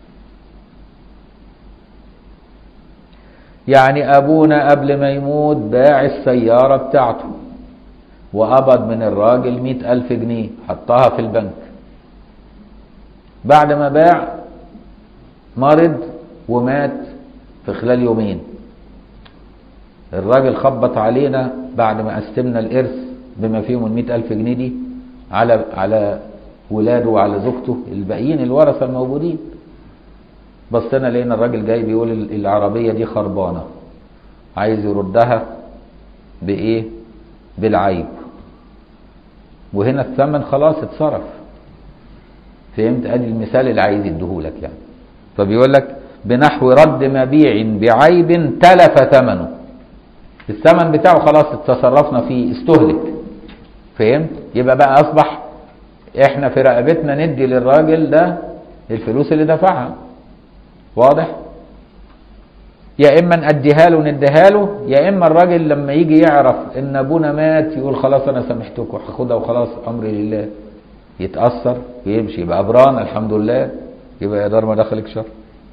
يعني أبونا قبل ما يموت باع السيارة بتاعته وقبض من الراجل مئة ألف جنيه حطها في البنك بعد ما باع مرض ومات في خلال يومين الراجل خبط علينا بعد ما قسمنا الإرث بما فيهم المئة ألف جنيه دي على على ولاده وعلى زوجته الباقيين الورثة الموجودين بصينا لقينا الراجل جاي بيقول العربية دي خربانة عايز يردها بإيه بالعيب وهنا الثمن خلاص اتصرف فهمت ادي المثال اللي عايز يديهولك يعني فبيقول لك بنحو رد مبيع بعيب تلف ثمنه الثمن بتاعه خلاص تصرفنا فيه استهلك فهمت يبقى بقى اصبح احنا في رقبتنا ندي للراجل ده الفلوس اللي دفعها واضح يا اما نأديها له نديها له يا اما الراجل لما يجي يعرف ان ابونا مات يقول خلاص انا سامحتكم هاخدها وخلاص امري لله يتأثر ويمشي يبقى أبران الحمد لله يبقى يا دار ما دخلك شر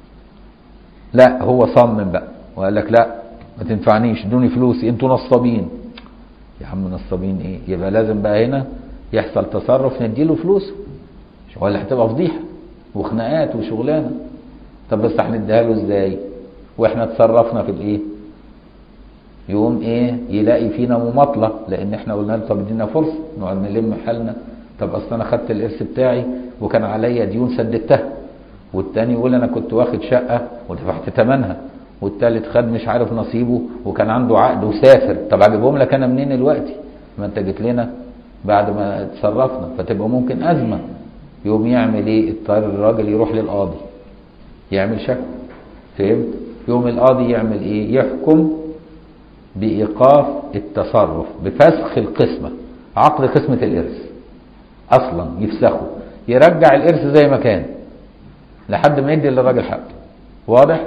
لا هو صمم بقى وقال لك لا ما تنفعنيش ادوني فلوسي انتوا نصابين يا عم نصابين ايه يبقى لازم بقى هنا يحصل تصرف نديله فلوسه ولا هتبقى فضيحه وخناقات وشغلانه طب بس هنديها له ازاي واحنا تصرفنا في الايه يقوم ايه يلاقي فينا مماطله لان احنا قلنا له طب ادينا فرصه نقعد نلم حالنا طب اصل انا خدت الارث بتاعي وكان عليا ديون سددتها والتاني يقول انا كنت واخد شقه ودفعت ثمنها والتالت خد مش عارف نصيبه وكان عنده عقد وسافر طب اجيبهم لك انا منين دلوقتي ما انت جيت لنا بعد ما اتصرفنا فتبقى ممكن ازمه يقوم يعمل ايه اضطر الراجل يروح للقاضي يعمل شكوى فهمت يوم القاضي يعمل ايه يحكم بايقاف التصرف بفسخ القسمه عقد قسمه الارث اصلا يفسخه يرجع الارث زي ما كان لحد ما يدي للراجل حقه واضح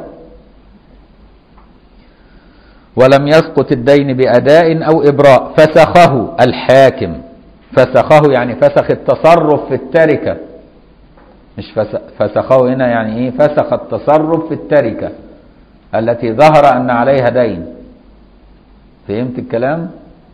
ولم يسقط الدين بأداء أو إبراء فسخه الحاكم فسخه يعني فسخ التصرف في التركة مش فسخه هنا يعني ايه فسخ التصرف في التركة التي ظهر أن عليها دين فهمت الكلام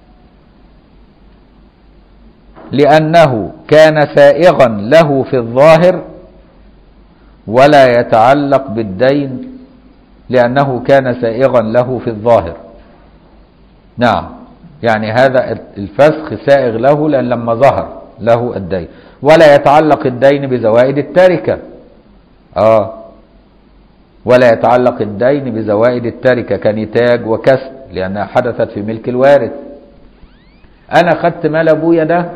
لأنه كان سائغا له في الظاهر ولا يتعلق بالدين لأنه كان سائغا له في الظاهر نعم يعني هذا الفسخ سائغ له لأن لما ظهر له الدين ولا يتعلق الدين بزوائد التركة آه ولا يتعلق الدين بزوائد التركة كنتاج وكسب لأنها حدثت في ملك الوارث أنا خدت مال أبويا ده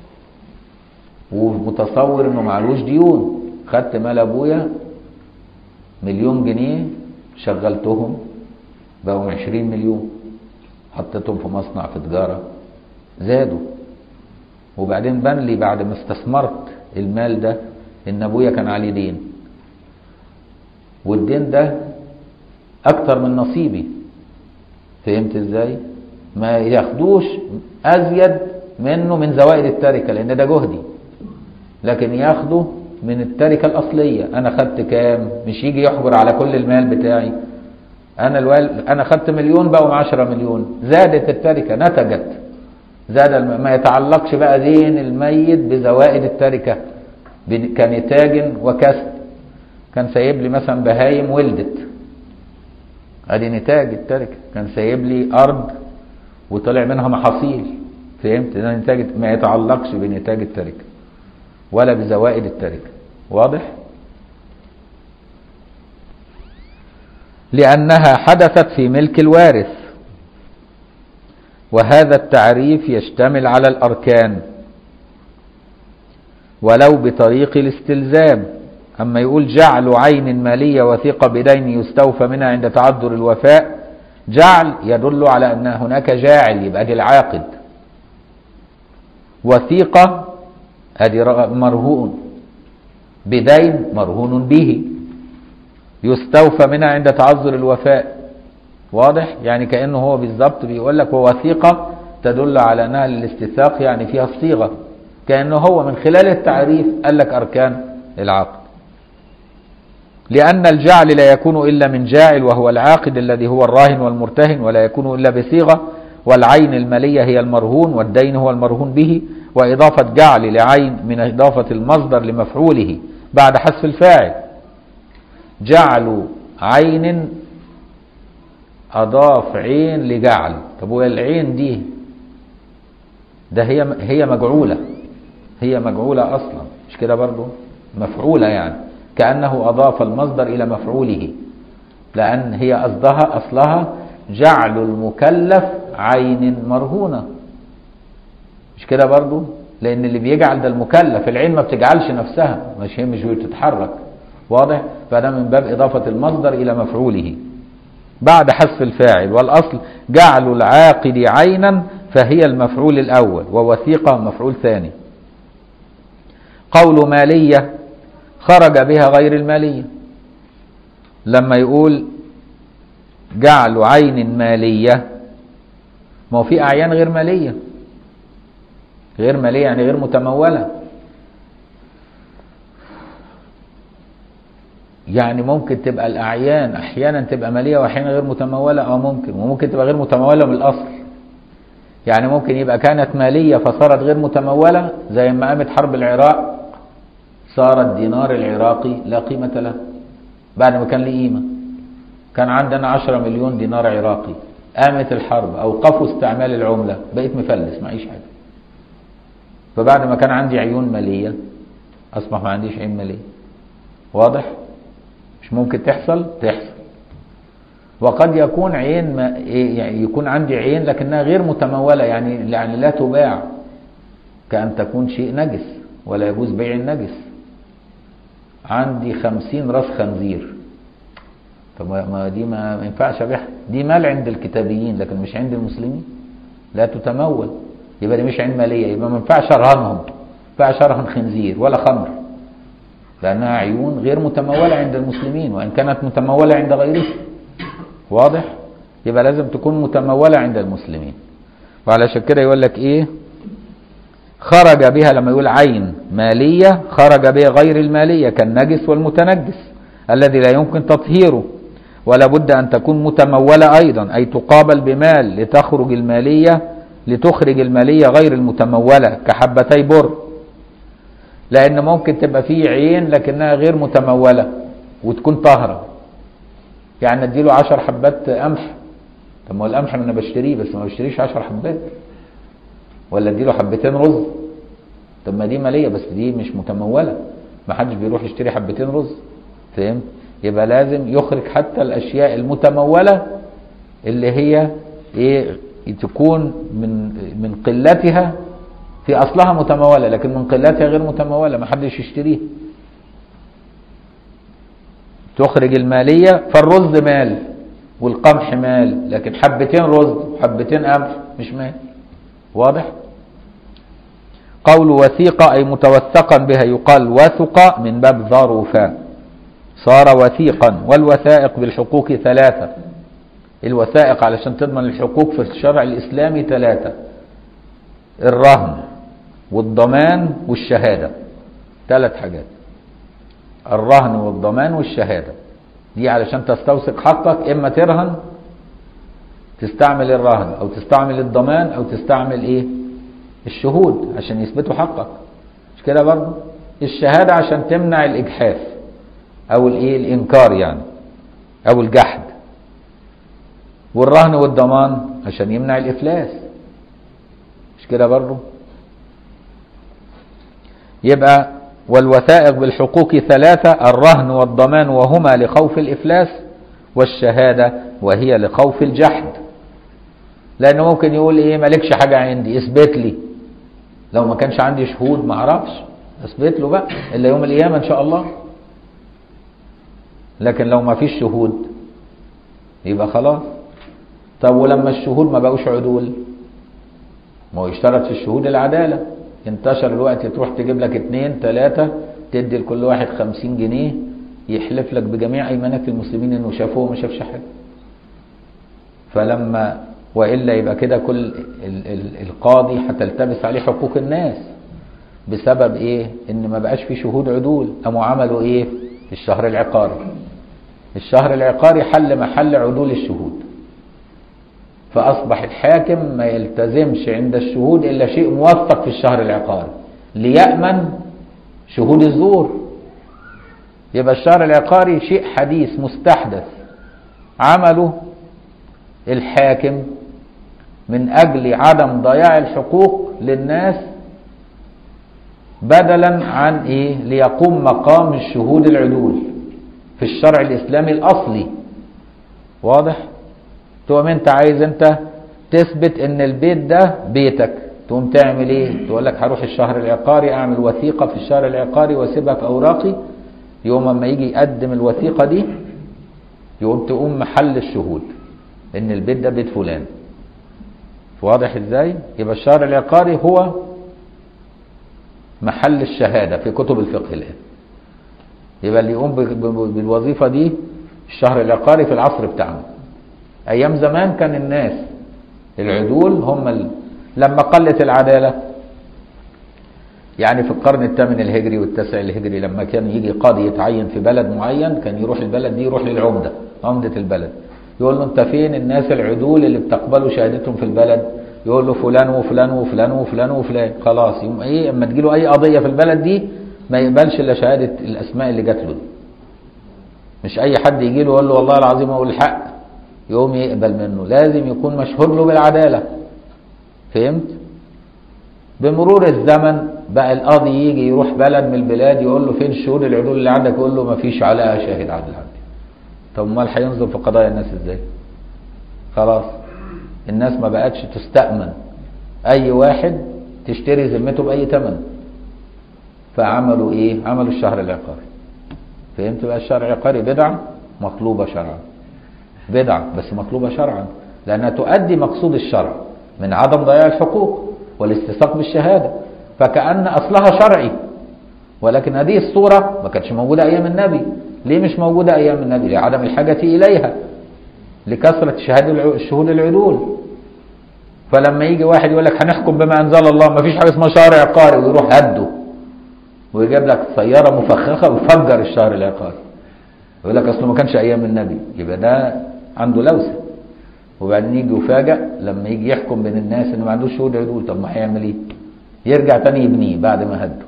ومتصور إنه معلوش ديون خدت مال أبويا مليون جنيه شغلتهم بقوا 20 مليون حطيتهم في مصنع في تجارة زادوا وبعدين بان لي بعد ما استثمرت المال ده ان ابويا كان عليه دين والدين ده اكتر من نصيبي فهمت ازاي ما ياخدوش ازيد منه من زوائد التركه لان ده جهدي لكن ياخده من التركه الاصليه انا خدت كام مش يجي يحجر على كل المال بتاعي انا الوال انا خدت مليون بقوا 10 مليون زادت التركه نتجت زاد الم... ما يتعلقش بقى دين الميت بزوائد التركه كنتاج وكسب كان سايب لي مثلا بهايم ولدت ادي نتاج التركه كان سايب لي ارض وطلع منها محاصيل فهمت ده نتاج ما يتعلقش بنتاج التركه ولا بزوائد التركه واضح لأنها حدثت في ملك الوارث وهذا التعريف يشتمل على الأركان ولو بطريق الاستلزام أما يقول جعل عين مالية وثيقة بدين يستوفى منها عند تعذر الوفاء جعل يدل على أن هناك جاعل يبقى دي العاقد وثيقة هذه مرهون بدين مرهون به يستوفى منها عند تعذر الوفاء واضح يعني كأنه هو بالظبط بيقول لك هو وثيقة تدل على أنها للاستثاق يعني فيها الصيغة كأنه هو من خلال التعريف قال لك أركان العقد لأن الجعل لا يكون إلا من جاعل وهو العاقد الذي هو الراهن والمرتهن ولا يكون إلا بصيغة والعين المالية هي المرهون والدين هو المرهون به وإضافة جعل لعين من إضافة المصدر لمفعوله بعد حذف الفاعل جعل عين أضاف عين لجعل طب والعين دي ده هي هي مجعولة هي مجعولة أصلا مش كده برضو مفعولة يعني كأنه أضاف المصدر إلى مفعوله لأن هي قصدها أصلها جعل المكلف عين مرهونة مش كده برضو لأن اللي بيجعل ده المكلف العين ما بتجعلش نفسها مش هي مش بتتحرك واضح فده من باب إضافة المصدر إلى مفعوله بعد حذف الفاعل والأصل جعل العاقد عينا فهي المفعول الأول ووثيقة مفعول ثاني قول مالية خرج بها غير المالية لما يقول جعل عين مالية ما هو في أعيان غير مالية غير مالية يعني غير متمولة يعني ممكن تبقى الأعيان أحيانا تبقى مالية وأحيانا غير متمولة أو ممكن وممكن تبقى غير متمولة من الأصل يعني ممكن يبقى كانت مالية فصارت غير متمولة زي ما قامت حرب العراق صار الدينار العراقي لا قيمة له بعد ما كان له قيمة كان عندنا 10 مليون دينار عراقي قامت الحرب أوقفوا استعمال العملة بقيت مفلس معيش حاجة فبعد ما كان عندي عيون مالية أصبح ما عنديش عين مالية واضح مش ممكن تحصل تحصل وقد يكون عين ما يعني يكون عندي عين لكنها غير متمولة يعني يعني لا تباع كأن تكون شيء نجس ولا يجوز بيع النجس عندي خمسين راس خنزير طب ما دي ما ينفعش ابيعها دي مال عند الكتابيين لكن مش عند المسلمين لا تتمول يبقى دي مش عين مالية يبقى ما ينفعش ارهنهم ما ينفعش ارهن خنزير ولا خمر لأنها عيون غير متمولة عند المسلمين وإن كانت متمولة عند غيرهم واضح يبقى لازم تكون متمولة عند المسلمين وعلشان كده يقول لك إيه خرج بها لما يقول عين مالية خرج بها غير المالية كالنجس والمتنجس الذي لا يمكن تطهيره ولا بد أن تكون متمولة أيضا أي تقابل بمال لتخرج المالية لتخرج المالية غير المتمولة كحبتي بر لأن ممكن تبقى فيه عين لكنها غير متمولة وتكون طاهرة يعني اديله عشر حبات قمح طب ما هو القمح انا بشتريه بس ما بشتريش عشر حبات ولا اديله حبتين رز طب ما دي مالية بس دي مش متمولة ما حدش بيروح يشتري حبتين رز فهمت يبقى لازم يخرج حتى الاشياء المتمولة اللي هي ايه تكون من من قلتها في اصلها متمولة لكن من قلتها غير متمولة ما حدش يشتريها تخرج المالية فالرز مال والقمح مال لكن حبتين رز وحبتين قمح مش مال واضح قول وثيقة أي متوثقا بها يقال وثق من باب ظرفا صار وثيقا والوثائق بالحقوق ثلاثة الوثائق علشان تضمن الحقوق في الشرع الإسلامي ثلاثة الرهن والضمان والشهادة ثلاث حاجات الرهن والضمان والشهادة دي علشان تستوثق حقك إما ترهن تستعمل الرهن أو تستعمل الضمان أو تستعمل إيه الشهود عشان يثبتوا حقك مش كده برضه الشهادة عشان تمنع الإجحاف أو الإيه الإنكار يعني أو الجحد والرهن والضمان عشان يمنع الإفلاس مش كده برضه يبقى والوثائق بالحقوق ثلاثة الرهن والضمان وهما لخوف الإفلاس والشهادة وهي لخوف الجحد لأنه ممكن يقول إيه مالكش حاجة عندي اثبت لي لو ما كانش عندي شهود ما أعرفش اثبت له بقى إلا يوم القيامة إن شاء الله لكن لو ما فيش شهود يبقى خلاص طب ولما الشهود ما بقوش عدول ما هو يشترط في الشهود العدالة انتشر الوقت تروح تجيب لك اتنين تلاتة تدي لكل واحد خمسين جنيه يحلف لك بجميع ايمانات المسلمين انه شافوه وما شافش حاجة فلما والا يبقى كده كل ال ال القاضي هتلتبس عليه حقوق الناس بسبب ايه ان ما بقاش في شهود عدول قاموا عملوا ايه الشهر العقاري الشهر العقاري حل محل عدول الشهود فأصبح الحاكم ما يلتزمش عند الشهود إلا شيء موثق في الشهر العقاري ليأمن شهود الزور يبقى الشهر العقاري شيء حديث مستحدث عمله الحاكم من أجل عدم ضياع الحقوق للناس بدلا عن إيه ليقوم مقام الشهود العدول في الشرع الإسلامي الأصلي واضح تقوم انت عايز انت تثبت ان البيت ده بيتك تقوم تعمل ايه تقول لك هروح الشهر العقاري اعمل وثيقه في الشهر العقاري واسيبها في اوراقي يوم اما يجي يقدم الوثيقه دي يقوم تقوم محل الشهود ان البيت ده بيت فلان واضح ازاي يبقى الشهر العقاري هو محل الشهاده في كتب الفقه الان يبقى اللي يقوم بالوظيفه دي الشهر العقاري في العصر بتاعنا ايام زمان كان الناس العدول هم ال... لما قلت العداله يعني في القرن الثامن الهجري والتاسع الهجري لما كان يجي قاضي يتعين في بلد معين كان يروح البلد دي يروح للعمده عمده البلد يقول له انت فين الناس العدول اللي بتقبلوا شهادتهم في البلد يقول له فلان وفلان وفلان وفلان وفلان خلاص يوم ايه اما تجي له اي قضيه في البلد دي ما يقبلش الا شهاده الاسماء اللي جات له دي مش اي حد يجي له يقول له والله العظيم اقول الحق يقوم يقبل منه لازم يكون مشهور له بالعدالة فهمت بمرور الزمن بقى القاضي يجي يروح بلد من البلاد يقول له فين شهود العدول اللي عندك يقول له ما فيش عليها شاهد عدل عندي طب امال هينظر في قضايا الناس ازاي خلاص الناس ما بقتش تستأمن اي واحد تشتري ذمته باي ثمن فعملوا ايه عملوا الشهر العقاري فهمت بقى الشهر العقاري بدعة مطلوبة شرعا بدعة بس مطلوبة شرعا لأنها تؤدي مقصود الشرع من عدم ضياع الحقوق والاستساق بالشهادة فكأن أصلها شرعي ولكن هذه الصورة ما كانتش موجودة أيام النبي ليه مش موجودة أيام النبي لعدم الحاجة إليها لكثرة شهادة الشهود العدول فلما يجي واحد يقول لك هنحكم بما أنزل الله ما فيش حاجة اسمها شهر عقاري ويروح هده ويجيب لك سيارة مفخخة ويفجر الشهر العقاري يقول لك اصله ما كانش ايام النبي يبقى ده عنده لوسه وبعدين يجي يفاجئ لما يجي يحكم بين الناس انه ما عندوش شهود عدول طب ما هيعمل ايه؟ يرجع تاني يبنيه بعد ما هده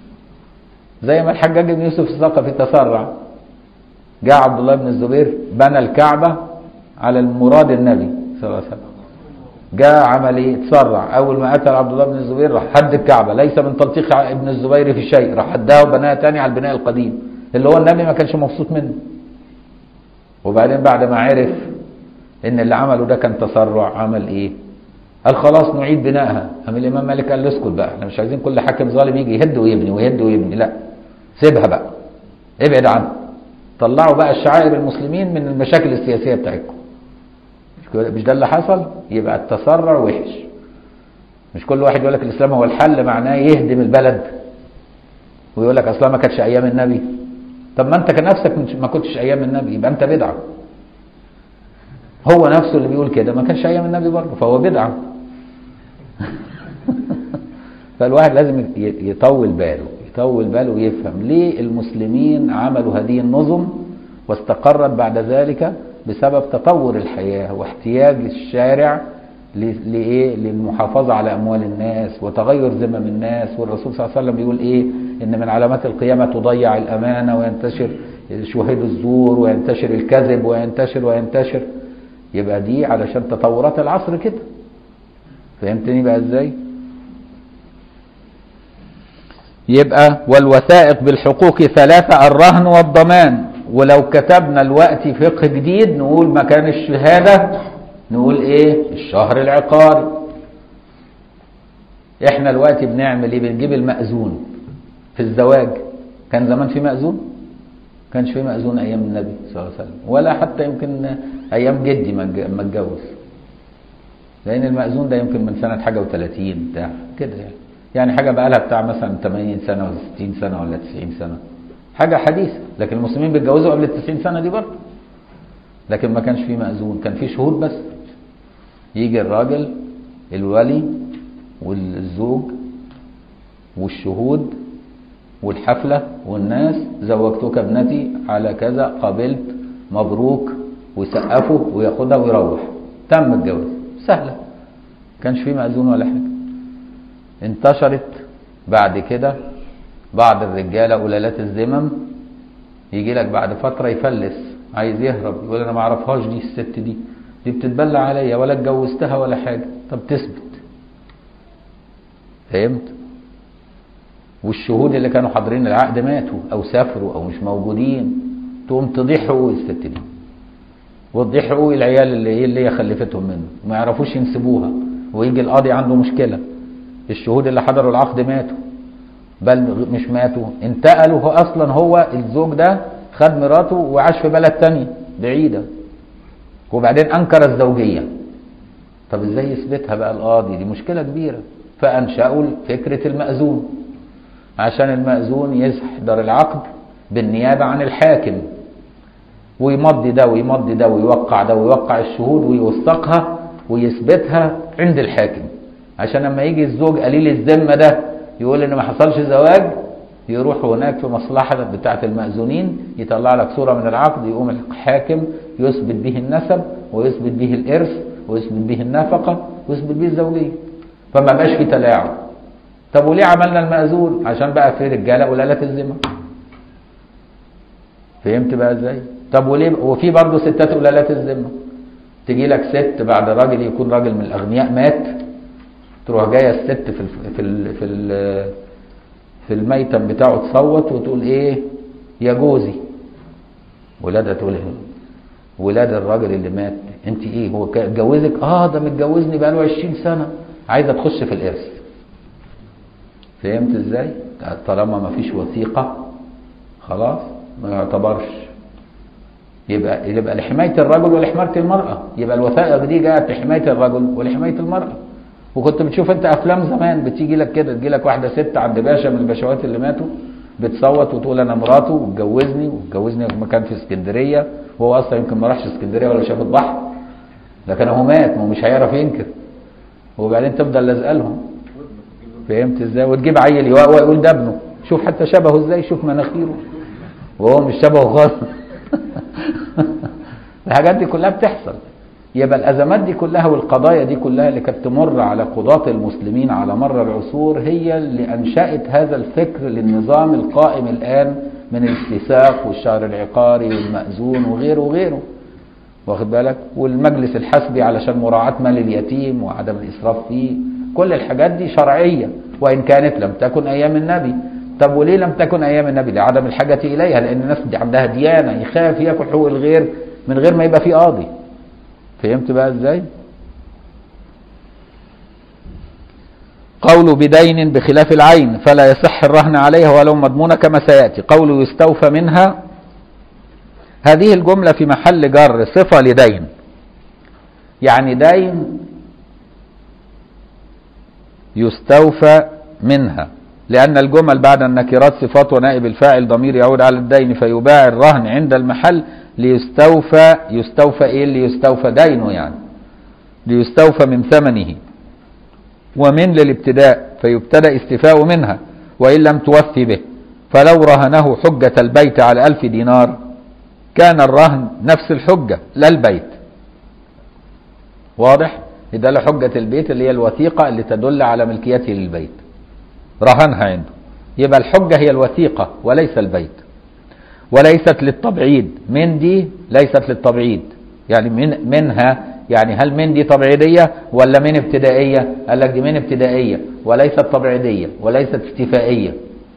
زي ما الحجاج بن يوسف الثقفي تسرع جاء عبد الله بن الزبير بنى الكعبه على المراد النبي صلى الله عليه وسلم جاء عمل ايه؟ تسرع اول ما قتل عبد الله بن الزبير راح هد الكعبه ليس من تلطيق ابن الزبير في شيء راح هدها وبناها تاني على البناء القديم اللي هو النبي ما كانش مبسوط منه وبعدين بعد ما عرف ان اللي عمله ده كان تسرع عمل ايه قال خلاص نعيد بنائها قام الامام مالك قال له اسكت بقى احنا مش عايزين كل حاكم ظالم يجي يهد ويبني ويهد ويبني لا سيبها بقى ابعد عنها طلعوا بقى الشعائر المسلمين من المشاكل السياسيه بتاعتكم مش ده اللي حصل يبقى التسرع وحش مش كل واحد يقول لك الاسلام هو الحل معناه يهدم البلد ويقول لك اصلا ما كانتش ايام النبي طب ما انت كنفسك ما كنتش ايام النبي يبقى انت بدعه هو نفسه اللي بيقول كده ما كانش ايام النبي برضه فهو بدعه فالواحد لازم يطول باله يطول باله ويفهم ليه المسلمين عملوا هذه النظم واستقرت بعد ذلك بسبب تطور الحياه واحتياج الشارع لايه للمحافظه على اموال الناس وتغير ذمم الناس والرسول صلى الله عليه وسلم بيقول ايه ان من علامات القيامه تضيع الامانه وينتشر شهود الزور وينتشر الكذب وينتشر وينتشر يبقى دي علشان تطورات العصر كده فهمتني بقى ازاي يبقى والوثائق بالحقوق ثلاثة الرهن والضمان ولو كتبنا الوقت فقه جديد نقول مكان الشهادة نقول ايه الشهر العقاري احنا الوقت بنعمل ايه بنجيب المأذون في الزواج كان زمان في مأذون كانش في مأذون ايام النبي صلى الله عليه وسلم ولا حتى يمكن ايام جدي ما اتجوز لان المأذون ده يمكن من سنة حاجة و30 بتاع كده يعني يعني حاجة بقى لها بتاع مثلا 80 سنة ولا 60 سنة ولا 90 سنة حاجة حديثة لكن المسلمين بيتجوزوا قبل ال 90 سنة دي برضه لكن ما كانش في مأذون كان في شهود بس يجي الراجل الولي والزوج والشهود والحفلة والناس زوجتك ابنتي على كذا قابلت مبروك ويسقفوا وياخدها ويروح تم الجواز سهلة كانش فيه مأذون ولا حاجة انتشرت بعد كده بعض الرجالة قلالات الذمم يجي لك بعد فترة يفلس عايز يهرب يقول انا ما اعرفهاش دي الست دي دي بتتبلى عليا ولا اتجوزتها ولا حاجة طب تثبت فهمت والشهود اللي كانوا حاضرين العقد ماتوا او سافروا او مش موجودين تقوم تضيع حقوق الست دي وتضيع حقوق العيال اللي هي اللي هي خلفتهم منه ما يعرفوش ينسبوها ويجي القاضي عنده مشكلة الشهود اللي حضروا العقد ماتوا بل مش ماتوا انتقلوا هو اصلا هو الزوج ده خد مراته وعاش في بلد تانية بعيدة وبعدين انكر الزوجية طب ازاي يثبتها بقى القاضي دي مشكلة كبيرة فانشأوا فكرة المأذون عشان المأذون يحضر العقد بالنيابة عن الحاكم ويمضي ده ويمضي ده ويوقع ده ويوقع الشهود ويوثقها ويثبتها عند الحاكم عشان لما يجي الزوج قليل الذمة ده يقول ان ما حصلش زواج يروح هناك في مصلحة بتاعة المأذونين يطلع لك صورة من العقد يقوم الحاكم يثبت به النسب ويثبت به الإرث ويثبت به النفقة ويثبت به الزوجية فما بقاش في تلاعب طب وليه عملنا المأذون عشان بقى في رجالة قلالة الذمة فهمت بقى ازاي طب وليه وفي برضه ستات قلالات الذمة تجي لك ست بعد راجل يكون راجل من الأغنياء مات تروح جايه الست في ال في ال في ال في الميتم بتاعه تصوت وتقول ايه يا جوزي ولادها تقول ايه ولاد الراجل اللي مات انت ايه هو اتجوزك اه ده متجوزني بقاله 20 سنه عايزه تخش في الارث فهمت ازاي طالما ما فيش وثيقه خلاص ما يعتبرش يبقى يبقى لحمايه الرجل ولحمايه المراه يبقى الوثائق دي جاءت لحمايه الرجل ولحمايه المراه وكنت بتشوف انت افلام زمان بتيجي لك كده تجي لك واحده ست عند باشا من الباشوات اللي ماتوا بتصوت وتقول انا مراته واتجوزني واتجوزني في مكان في اسكندريه وهو اصلا يمكن ما راحش اسكندريه ولا شاف البحر لكن هو مات ما مش هيعرف ينكر وبعدين تفضل لازقه لهم فهمت ازاي وتجيب عيل يوقوى يقول ده ابنه شوف حتى شبهه ازاي شوف مناخيره وهو مش شبهه خالص الحاجات دي كلها بتحصل يبقى الازمات دي كلها والقضايا دي كلها اللي كانت تمر على قضاة المسلمين على مر العصور هي اللي انشأت هذا الفكر للنظام القائم الان من الاستيثاق والشهر العقاري والمأذون وغيره وغيره واخد بالك والمجلس الحسبي علشان مراعاة مال اليتيم وعدم الاسراف فيه كل الحاجات دي شرعية وان كانت لم تكن ايام النبي طب وليه لم تكن ايام النبي لعدم الحاجة اليها لان الناس دي عندها ديانة يخاف ياكل حقوق الغير من غير ما يبقى في قاضي فهمت بقى ازاي قول بدين بخلاف العين فلا يصح الرهن عليها ولو مضمونة كما سيأتي قول يستوفى منها هذه الجملة في محل جر صفة لدين يعني دين يستوفى منها لأن الجمل بعد النكرات صفات ونائب الفاعل ضمير يعود على الدين فيباع الرهن عند المحل ليستوفى يستوفى ايه ليستوفى دينه يعني ليستوفى من ثمنه ومن للابتداء فيبتدأ استفاء منها وإن لم توفي به فلو رهنه حجة البيت على ألف دينار كان الرهن نفس الحجة لا البيت واضح إذا له حجة البيت اللي هي الوثيقة اللي تدل على ملكيته للبيت رهنها عنده يبقى الحجة هي الوثيقة وليس البيت وليست للتبعيد من دي ليست للتبعيد يعني من منها يعني هل من دي تبعيدية ولا من ابتدائية قال لك دي من ابتدائية وليست تبعيدية وليست استفائية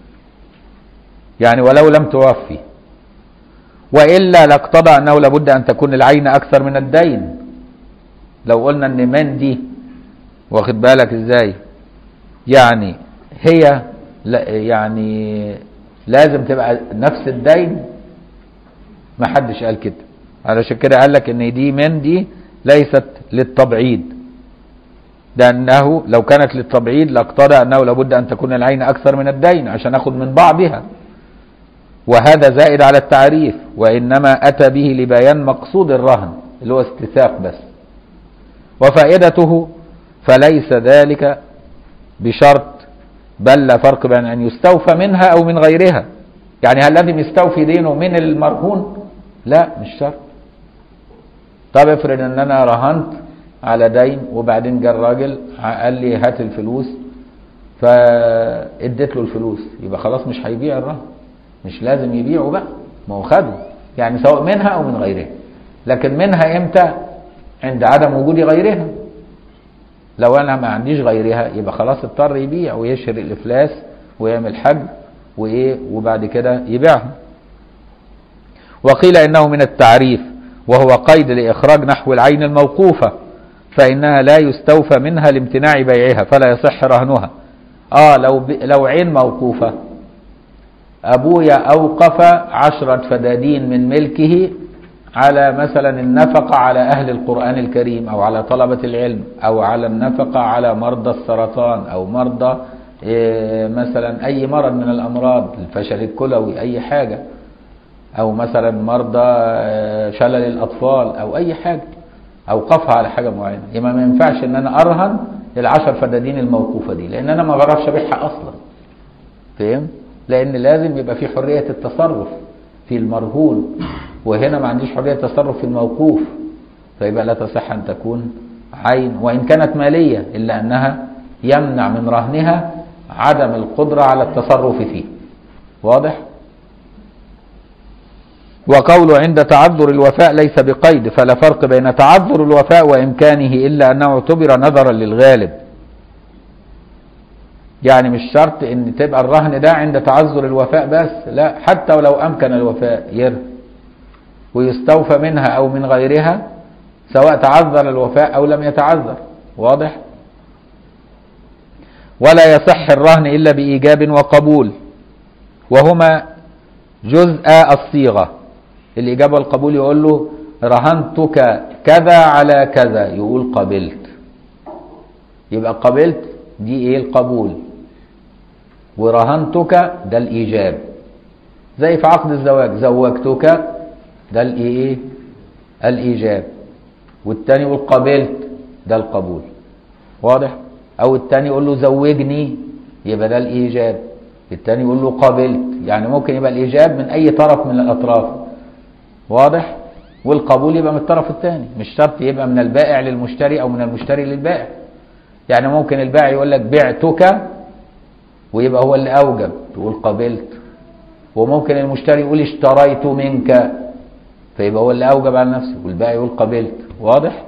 يعني ولو لم توفي وإلا لاقتضى أنه لابد أن تكون العين أكثر من الدين لو قلنا أن من دي واخد بالك إزاي يعني هي لا يعني لازم تبقى نفس الدين ما حدش قال كده علشان كده قال لك ان دي من دي ليست للتبعيد لانه لو كانت للتبعيد لاقتضى انه لابد ان تكون العين اكثر من الدين عشان اخذ من بعضها وهذا زائد على التعريف وانما اتى به لبيان مقصود الرهن اللي هو استثاق بس وفائدته فليس ذلك بشرط بل لا فرق بين أن يستوفى منها أو من غيرها يعني هل لازم يستوفي دينه من المرهون لا مش شرط طب افرض ان انا رهنت على دين وبعدين جه الراجل قال لي هات الفلوس فاديت له الفلوس يبقى خلاص مش هيبيع الرهن مش لازم يبيعه بقى ما هو خده يعني سواء منها او من غيرها لكن منها امتى عند عدم وجود غيرها لو انا ما عنديش غيرها يبقى خلاص اضطر يبيع ويشهر الافلاس ويعمل حج وايه وبعد كده يبيعها وقيل انه من التعريف وهو قيد لاخراج نحو العين الموقوفه فانها لا يستوفى منها لامتناع بيعها فلا يصح رهنها اه لو ب... لو عين موقوفه ابويا اوقف عشرة فدادين من ملكه على مثلا النفقة على أهل القرآن الكريم أو على طلبة العلم أو على النفقة على مرضى السرطان أو مرضى إيه مثلا أي مرض من الأمراض الفشل الكلوي أي حاجة أو مثلا مرضى آه، شلل الأطفال أو أي حاجة أوقفها على حاجة معينة يبقى ما ينفعش إن أنا أرهن العشر فدادين الموقوفة دي لأن أنا ما بعرفش أبيعها أصلا فهم؟ لأن لازم يبقى في حرية التصرف في المرهون وهنا ما عنديش حرية تصرف في الموقوف فيبقى لا تصح أن تكون عين وإن كانت مالية إلا أنها يمنع من رهنها عدم القدرة على التصرف فيه واضح؟ وقوله عند تعذر الوفاء ليس بقيد فلا فرق بين تعذر الوفاء وإمكانه إلا أنه اعتبر نظرا للغالب يعني مش شرط ان تبقى الرهن ده عند تعذر الوفاء بس لا حتى ولو امكن الوفاء يرهن ويستوفى منها او من غيرها سواء تعذر الوفاء او لم يتعذر واضح ولا يصح الرهن الا بايجاب وقبول وهما جزء الصيغه الاجابه والقبول يقول له رهنتك كذا على كذا يقول قبلت يبقى قبلت دي ايه القبول ورهنتك ده الايجاب زي في عقد الزواج زوجتك ده الايه الايجاب والتاني يقول قبلت ده القبول واضح او التاني يقول له زوجني يبقى ده الايجاب التاني يقول له قبلت يعني ممكن يبقى الايجاب من اي طرف من الاطراف واضح والقبول يبقى من الطرف الثاني مش شرط يبقى من البائع للمشتري او من المشتري للبائع يعني ممكن البائع يقول لك بعتك ويبقى هو اللي اوجب تقول قبلت وممكن المشتري يقول اشتريت منك فيبقى هو اللي اوجب على نفسه والبائع يقول قبلت واضح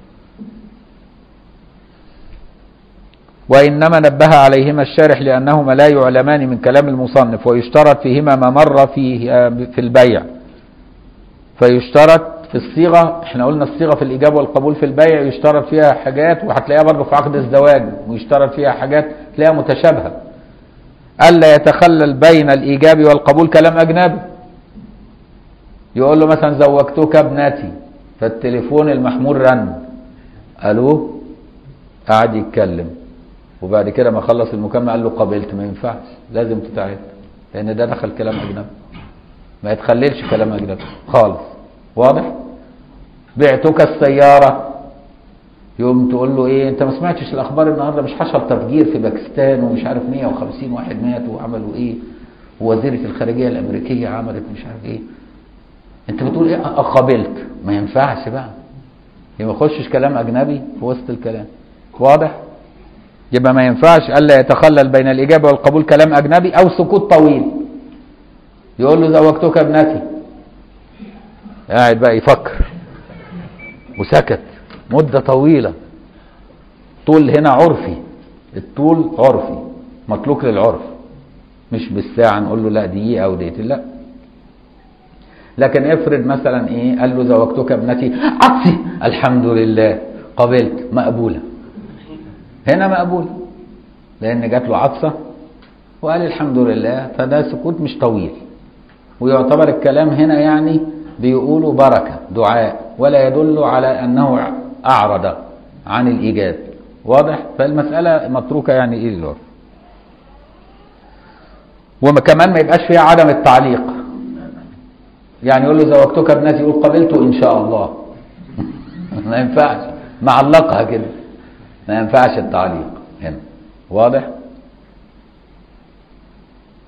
وإنما نبه عليهما الشارح لأنهما لا يعلمان من كلام المصنف ويشترط فيهما ما مر فيه في البيع فيشترط في الصيغة احنا قلنا الصيغة في الإجابة والقبول في البيع يشترط فيها حاجات وهتلاقيها برضه في عقد الزواج ويشترط فيها حاجات تلاقيها متشابهة ألا يتخلل بين الإيجاب والقبول كلام أجنبي يقول له مثلا زوجتك ابنتي فالتليفون المحمول رن ألو قعد يتكلم وبعد كده ما خلص المكالمة قال له قبلت ما ينفعش لازم تتعاد لأن ده دخل كلام أجنبي ما يتخللش كلام أجنبي خالص واضح بعتك السيارة يوم تقول له ايه انت ما سمعتش الاخبار النهارده مش حصل تفجير في باكستان ومش عارف 150 واحد ماتوا وعملوا ايه ووزيرة الخارجية الامريكية عملت مش عارف ايه انت بتقول ايه قابلت ما ينفعش بقى يبقى ما يخشش كلام اجنبي في وسط الكلام واضح يبقى ما ينفعش الا يتخلل بين الاجابه والقبول كلام اجنبي او سكوت طويل يقول له زوجتك ابنتي قاعد بقى يفكر وسكت مدة طويلة طول هنا عرفي الطول عرفي مطلوق للعرف مش بالساعة نقول له لا دقيقة أو دقيقتين لا لكن افرض مثلا ايه قال له زوجتك ابنتي عطسي الحمد لله قبلت مقبولة هنا مقبولة لأن جات له عطسة وقال الحمد لله فده سكوت مش طويل ويعتبر الكلام هنا يعني بيقولوا بركة دعاء ولا يدل على أنه أعرض عن الإيجاب واضح فالمسألة متروكة يعني إيه للعرف وكمان ما يبقاش فيها عدم التعليق يعني يقول له زوجتك ابنتي يقول قبلت إن شاء الله ما ينفعش معلقها كده ما ينفعش التعليق هنا واضح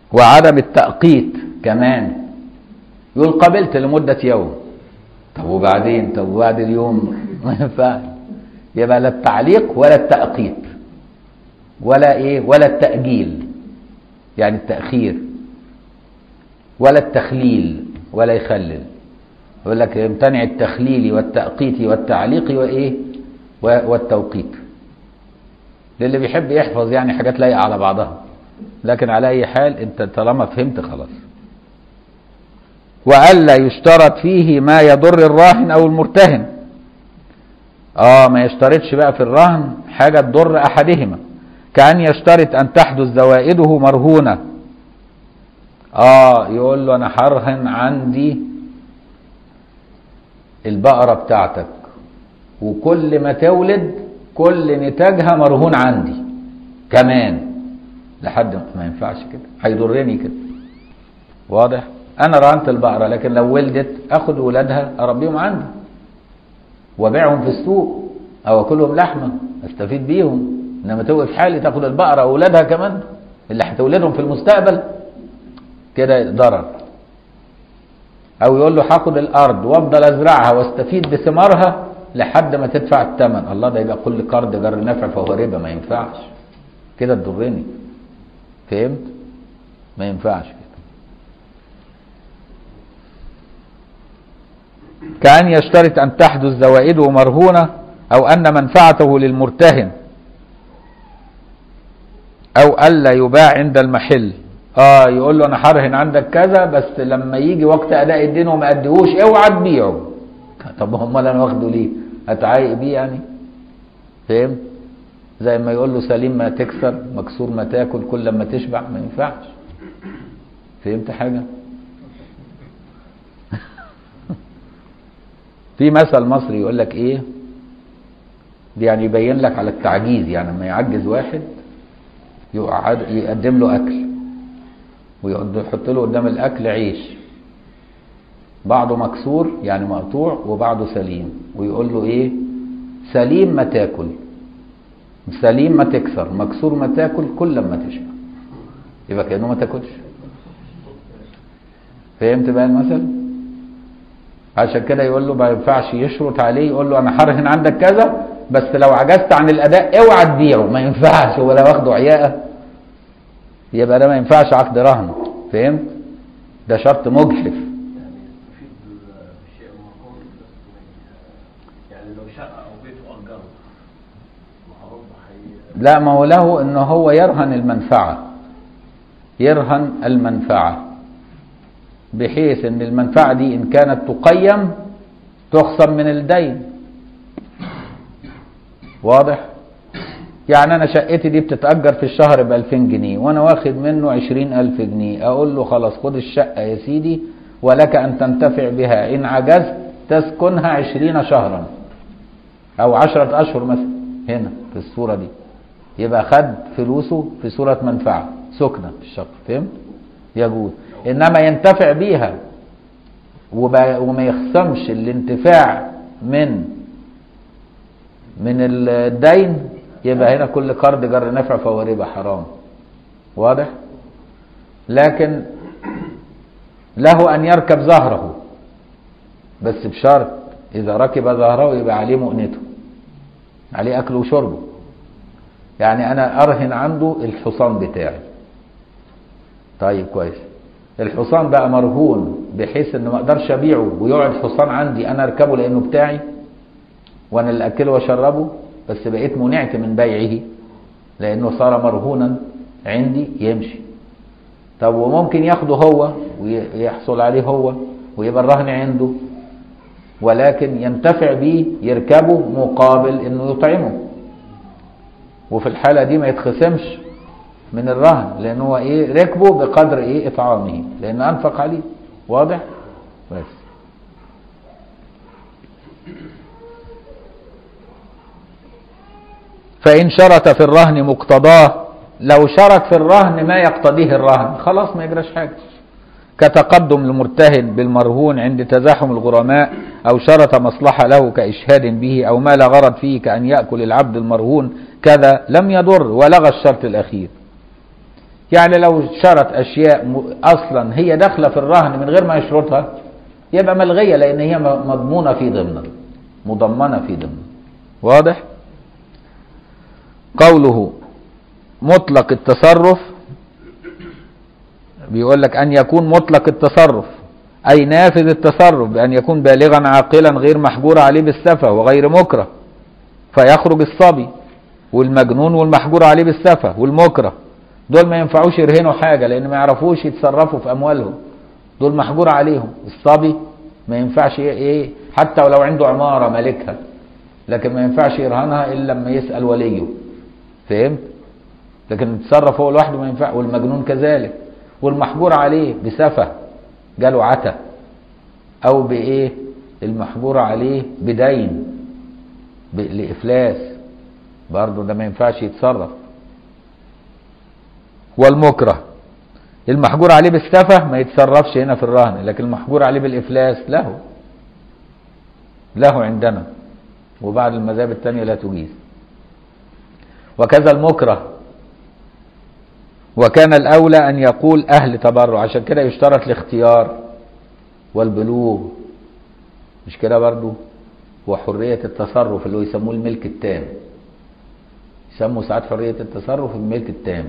وعدم التأقيت كمان يقول قبلت لمدة يوم طب وبعدين طب وبعد اليوم ما ينفعش يبقى لا التعليق ولا التأقيت ولا ايه ولا التأجيل يعني التأخير ولا التخليل ولا يخلل يقول لك يمتنع التخليل والتأقيت والتعليق وإيه والتوقيت للي بيحب يحفظ يعني حاجات لايقة على بعضها لكن على أي حال أنت طالما فهمت خلاص وألا يشترط فيه ما يضر الراهن أو المرتهن آه ما يشترطش بقى في الرهن حاجة تضر أحدهما كأن يشترط أن تحدث زوائده مرهونة آه يقول له أنا هرهن عندي البقرة بتاعتك وكل ما تولد كل نتاجها مرهون عندي كمان لحد ما ينفعش كده هيضرني كده واضح انا رهنت البقره لكن لو ولدت اخد ولادها اربيهم عندي وابيعهم في السوق او اكلهم لحمه استفيد بيهم انما توقف حالي تاخد البقره واولادها كمان اللي هتولدهم في المستقبل كده ضرر او يقول له هاخد الارض وافضل ازرعها واستفيد بثمارها لحد ما تدفع الثمن الله ده يبقى كل قرض جر نفع فهو ربا ما ينفعش كده تضرني فهمت ما ينفعش كده كأن يشترط أن تحدث زوائده مرهونة أو أن منفعته للمرتهن أو ألا يباع عند المحل اه يقول له انا هرهن عندك كذا بس لما يجي وقت اداء الدين وما اديهوش اوعى تبيعه طب امال انا واخده ليه اتعايق بيه يعني فهمت زي ما يقول له سليم ما تكسر مكسور ما تاكل كل لما تشبع ما ينفعش فهمت حاجه في مثل مصري يقول لك ايه يعني يبين لك على التعجيز يعني لما يعجز واحد يقعد يقدم له اكل ويحط له قدام الاكل عيش بعضه مكسور يعني مقطوع وبعضه سليم ويقول له ايه سليم ما تاكل سليم ما تكسر مكسور ما تاكل كل لما تشبع يبقى كانه ما تاكلش فهمت بقى المثل عشان كده يقول له ما ينفعش يشرط عليه يقول له انا هرهن عندك كذا بس لو عجزت عن الاداء اوعى تبيعه ما ينفعش ولا واخده عياقه يبقى ده ما ينفعش عقد رهن فهمت ده شرط مجحف يعني لو شقة أو بيت وأجره معروف حي لا ما هو له ان هو يرهن المنفعة يرهن المنفعة بحيث ان المنفعة دي ان كانت تقيم تخصم من الدين واضح يعني انا شقتي دي بتتأجر في الشهر ب 2000 جنيه وانا واخد منه 20000 جنيه اقول له خلاص خد الشقة يا سيدي ولك ان تنتفع بها ان عجزت تسكنها 20 شهرا او 10 اشهر مثلا هنا في الصورة دي يبقى خد فلوسه في صورة منفعة سكنة في الشقة فهمت يجوز انما ينتفع بيها وب- وما يخصمش الانتفاع من من الدين يبقى هنا كل قرض جر نفع فهو ربا حرام واضح لكن له ان يركب ظهره بس بشرط اذا ركب ظهره يبقى عليه مؤنته عليه اكله وشربه يعني انا ارهن عنده الحصان بتاعي طيب كويس الحصان بقى مرهون بحيث ان ما اقدرش ابيعه ويقعد حصان عندي انا اركبه لانه بتاعي وانا اللي اكله واشربه بس بقيت منعت من بيعه لانه صار مرهونا عندي يمشي طب وممكن ياخده هو ويحصل عليه هو ويبقى الرهن عنده ولكن ينتفع بيه يركبه مقابل انه يطعمه وفي الحالة دي ما يتخصمش من الرهن لان هو ايه ركبه بقدر ايه اطعامه لان انفق عليه واضح بس فإن شرط في الرهن مقتضاه لو شرط في الرهن ما يقتضيه الرهن خلاص ما يجراش حاجة كتقدم المرتهن بالمرهون عند تزاحم الغرماء أو شرط مصلحة له كإشهاد به أو ما لا غرض فيه كأن يأكل العبد المرهون كذا لم يضر ولغى الشرط الأخير يعني لو شرط اشياء م- اصلا هي داخله في الرهن من غير ما يشرطها يبقى ملغيه لان هي م- مضمونه في ضمنه مضمنه في ضمنه واضح قوله مطلق التصرف بيقول لك ان يكون مطلق التصرف اي نافذ التصرف بان يكون بالغا عاقلا غير محجور عليه بالسفه وغير مكره فيخرج الصبي والمجنون والمحجور عليه بالسفه والمكره دول ما ينفعوش يرهنوا حاجه لان ما يعرفوش يتصرفوا في اموالهم دول محجور عليهم الصبي ما ينفعش ايه إيه، حتى ولو عنده عماره مالكها لكن ما ينفعش يرهنها الا لما يسال وليه فهمت لكن يتصرف هو لوحده ما ينفع والمجنون كذلك والمحجور عليه بسفه جاله عتا او بايه المحجور عليه بدين ب- لافلاس برضه ده ما ينفعش يتصرف والمكره المحجور عليه بالسفه ما يتصرفش هنا في الرهن لكن المحجور عليه بالافلاس له له عندنا وبعد المذاهب الثانيه لا تجيز وكذا المكره وكان الأولى أن يقول أهل تبرع عشان كده يشترط الاختيار والبلوغ مش كده برضو وحرية التصرف اللي هو يسموه الملك التام يسموا ساعات حرية التصرف الملك التام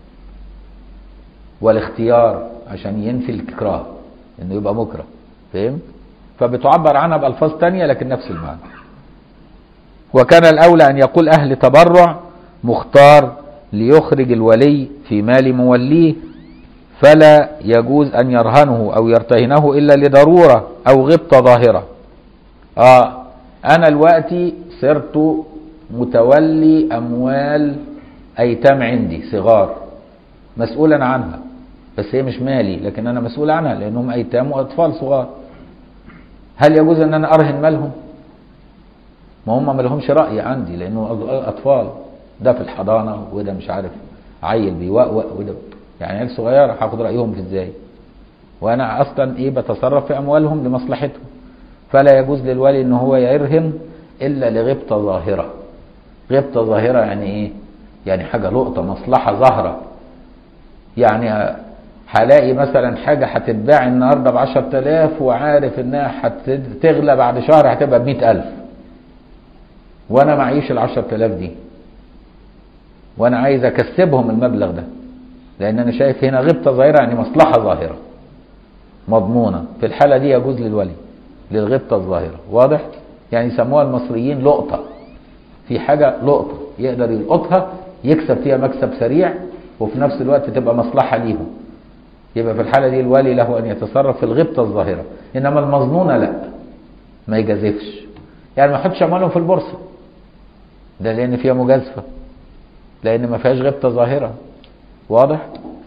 والاختيار عشان ينفي الإكراه إنه يبقى مكره فهمت؟ فبتعبر عنها بألفاظ تانية لكن نفس المعنى وكان الأولى أن يقول أهل تبرع مختار ليخرج الولي في مال موليه فلا يجوز أن يرهنه أو يرتهنه إلا لضرورة أو غبطة ظاهرة آه أنا دلوقتي صرت متولي أموال أيتام عندي صغار مسؤولا عنها بس هي مش مالي لكن أنا مسؤول عنها لأنهم أيتام وأطفال صغار هل يجوز أن أنا أرهن مالهم؟ ما هم ما لهمش رأي عندي لأنه أطفال ده في الحضانة وده مش عارف عيل بيوقوق وده يعني عيال صغيرة هاخد رأيهم في ازاي وأنا أصلا إيه بتصرف في أموالهم لمصلحتهم فلا يجوز للولي إن هو يرهن إلا لغبطة ظاهرة غبطة ظاهرة يعني إيه؟ يعني حاجة لقطة مصلحة ظاهرة يعني هلاقي مثلا حاجة هتتباع النهاردة بعشرة آلاف وعارف إنها هتغلى بعد شهر هتبقى بمئة ألف وأنا معيش العشرة آلاف دي وانا عايز اكسبهم المبلغ ده لان انا شايف هنا غبطه ظاهره يعني مصلحه ظاهره مضمونه في الحاله دي يجوز للولي للغبطه الظاهره واضح يعني يسموها المصريين لقطه في حاجه لقطه يقدر يلقطها يكسب فيها مكسب سريع وفي نفس الوقت تبقى مصلحه ليهم يبقى في الحاله دي الولي له ان يتصرف في الغبطه الظاهره انما المظنونه لا ما يجازفش يعني ما يحطش اموالهم في البورصه ده لان فيها مجازفه لان ما فيهاش غبطه ظاهره واضح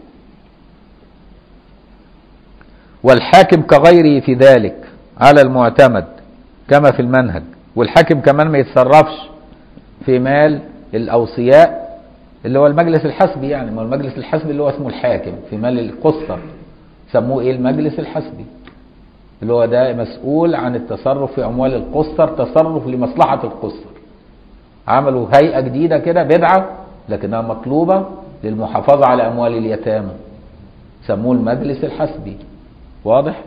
والحاكم كغيره في ذلك على المعتمد كما في المنهج والحاكم كمان ما يتصرفش في مال الاوصياء اللي هو المجلس الحسبي يعني ما هو المجلس الحسبي اللي هو اسمه الحاكم في مال القصر سموه ايه المجلس الحسبي اللي هو ده مسؤول عن التصرف في اموال القصر تصرف لمصلحه القصر عملوا هيئه جديده كده بدعه لكنها مطلوبة للمحافظة على أموال اليتامى سموه المجلس الحسبي واضح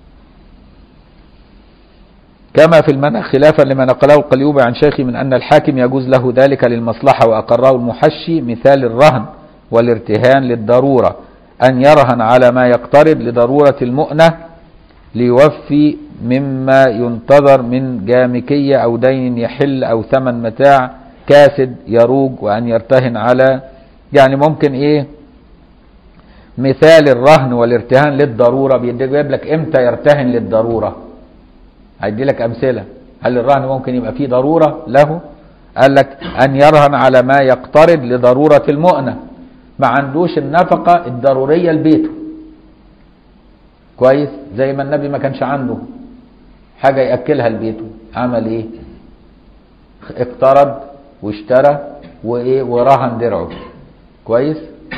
كما في المنع خلافا لما نقله القليوبي عن شيخي من أن الحاكم يجوز له ذلك للمصلحة وأقره المحشي مثال الرهن والارتهان للضرورة أن يرهن على ما يقترب لضرورة المؤنة ليوفي مما ينتظر من جامكية أو دين يحل أو ثمن متاع كاسد يروج وأن يرتهن على يعني ممكن إيه مثال الرهن والارتهان للضرورة بيجيب لك إمتى يرتهن للضرورة هيدي لك أمثلة هل الرهن ممكن يبقى فيه ضرورة له قال لك أن يرهن على ما يقترب لضرورة المؤنة ما عندوش النفقة الضرورية لبيته كويس زي ما النبي ما كانش عنده حاجة يأكلها لبيته عمل ايه اقترض واشترى وايه ورهن درعه كويس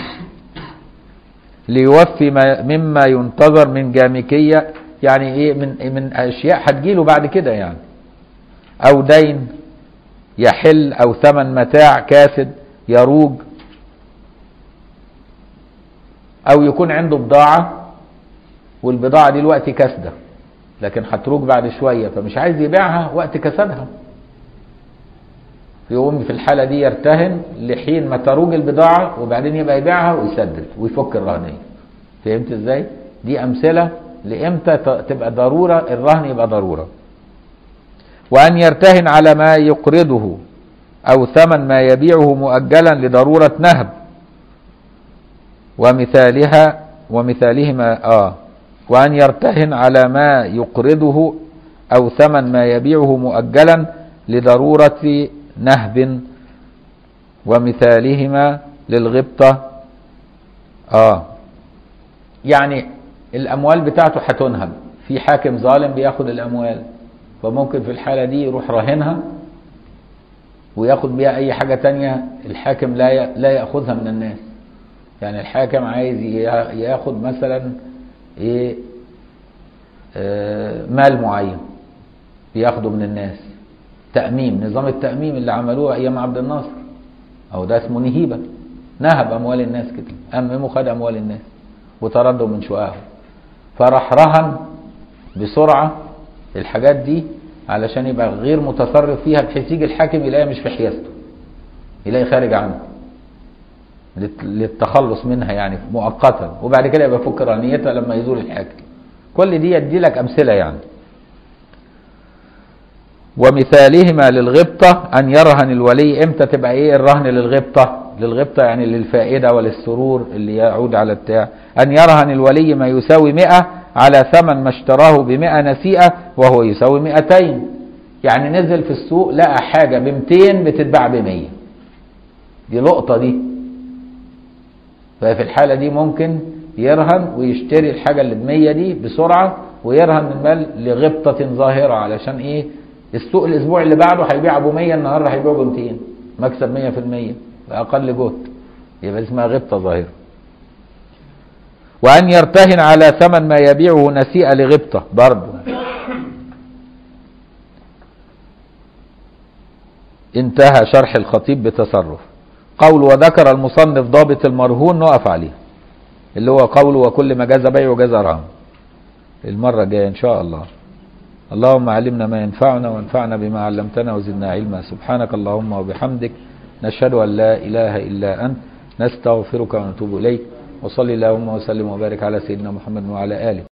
ليوفي ما مما ينتظر من جامكية يعني ايه من من اشياء هتجيله بعد كده يعني او دين يحل او ثمن متاع كاسد يروج او يكون عنده بضاعة والبضاعة دي الوقت كاسدة لكن هتروج بعد شوية فمش عايز يبيعها وقت كسدها يقوم في الحالة دي يرتهن لحين ما تروج البضاعة وبعدين يبقى يبيعها ويسدد ويفك الرهنية فهمت ازاي؟ دي أمثلة لإمتى ت- تبقى ضرورة الرهن يبقى ضرورة وأن يرتهن على ما يقرضه أو ثمن ما يبيعه مؤجلا لضرورة نهب ومثالها ومثالهما آه وأن يرتهن على ما يقرضه أو ثمن ما يبيعه مؤجلا لضرورة نهب ومثالهما للغبطة آه يعني الأموال بتاعته هتنهب في حاكم ظالم بياخد الأموال فممكن في الحالة دي يروح راهنها وياخد بيها أي حاجة تانية الحاكم لا ي- لا يأخذها من الناس يعني الحاكم عايز ي- ياخد مثلا ايه آه، مال معين بياخده من الناس تأميم نظام التأميم اللي عملوه أيام عبد الناصر أو ده اسمه نهيبة نهب أموال الناس كده أمموا خد أموال الناس وطردوا من شقاهم فراح رهن بسرعة الحاجات دي علشان يبقى غير متصرف فيها بحيث يجي الحاكم يلاقيها مش في حيازته يلاقي خارج عنه للت- للتخلص منها يعني مؤقتا وبعد كده يبقى يفك رهنيتها لما يزول الحاكم كل دي يدي لك امثله يعني ومثالهما للغبطة أن يرهن الولي إمتى تبقى إيه الرهن للغبطة للغبطة يعني للفائدة وللسرور اللي يعود على بتاع أن يرهن الولي ما يساوي مئة على ثمن ما اشتراه بمئة نسيئة وهو يساوي مئتين يعني نزل في السوق لقى حاجة بمتين بتتباع بمية دي لقطة دي ففي الحالة دي ممكن يرهن ويشتري الحاجة اللي بمية دي بسرعة ويرهن المال لغبطة ظاهرة علشان ايه السوق الاسبوع اللي بعده هيبيع ابو 100 النهارده هيبيعه ب 200 مكسب 100% باقل جهد يبقى اسمها غبطة ظاهرة وأن يرتهن على ثمن ما يبيعه نسيئة لغبطة برضه انتهى شرح الخطيب بتصرف قول وذكر المصنف ضابط المرهون نقف عليه اللي هو قوله وكل ما جاز بيعه جاز رهن المرة الجاية إن شاء الله اللهم علمنا ما ينفعنا وانفعنا بما علمتنا وزدنا علما سبحانك اللهم وبحمدك نشهد أن لا إله إلا أنت نستغفرك ونتوب إليك وصلي اللهم وسلم وبارك على سيدنا محمد وعلى آله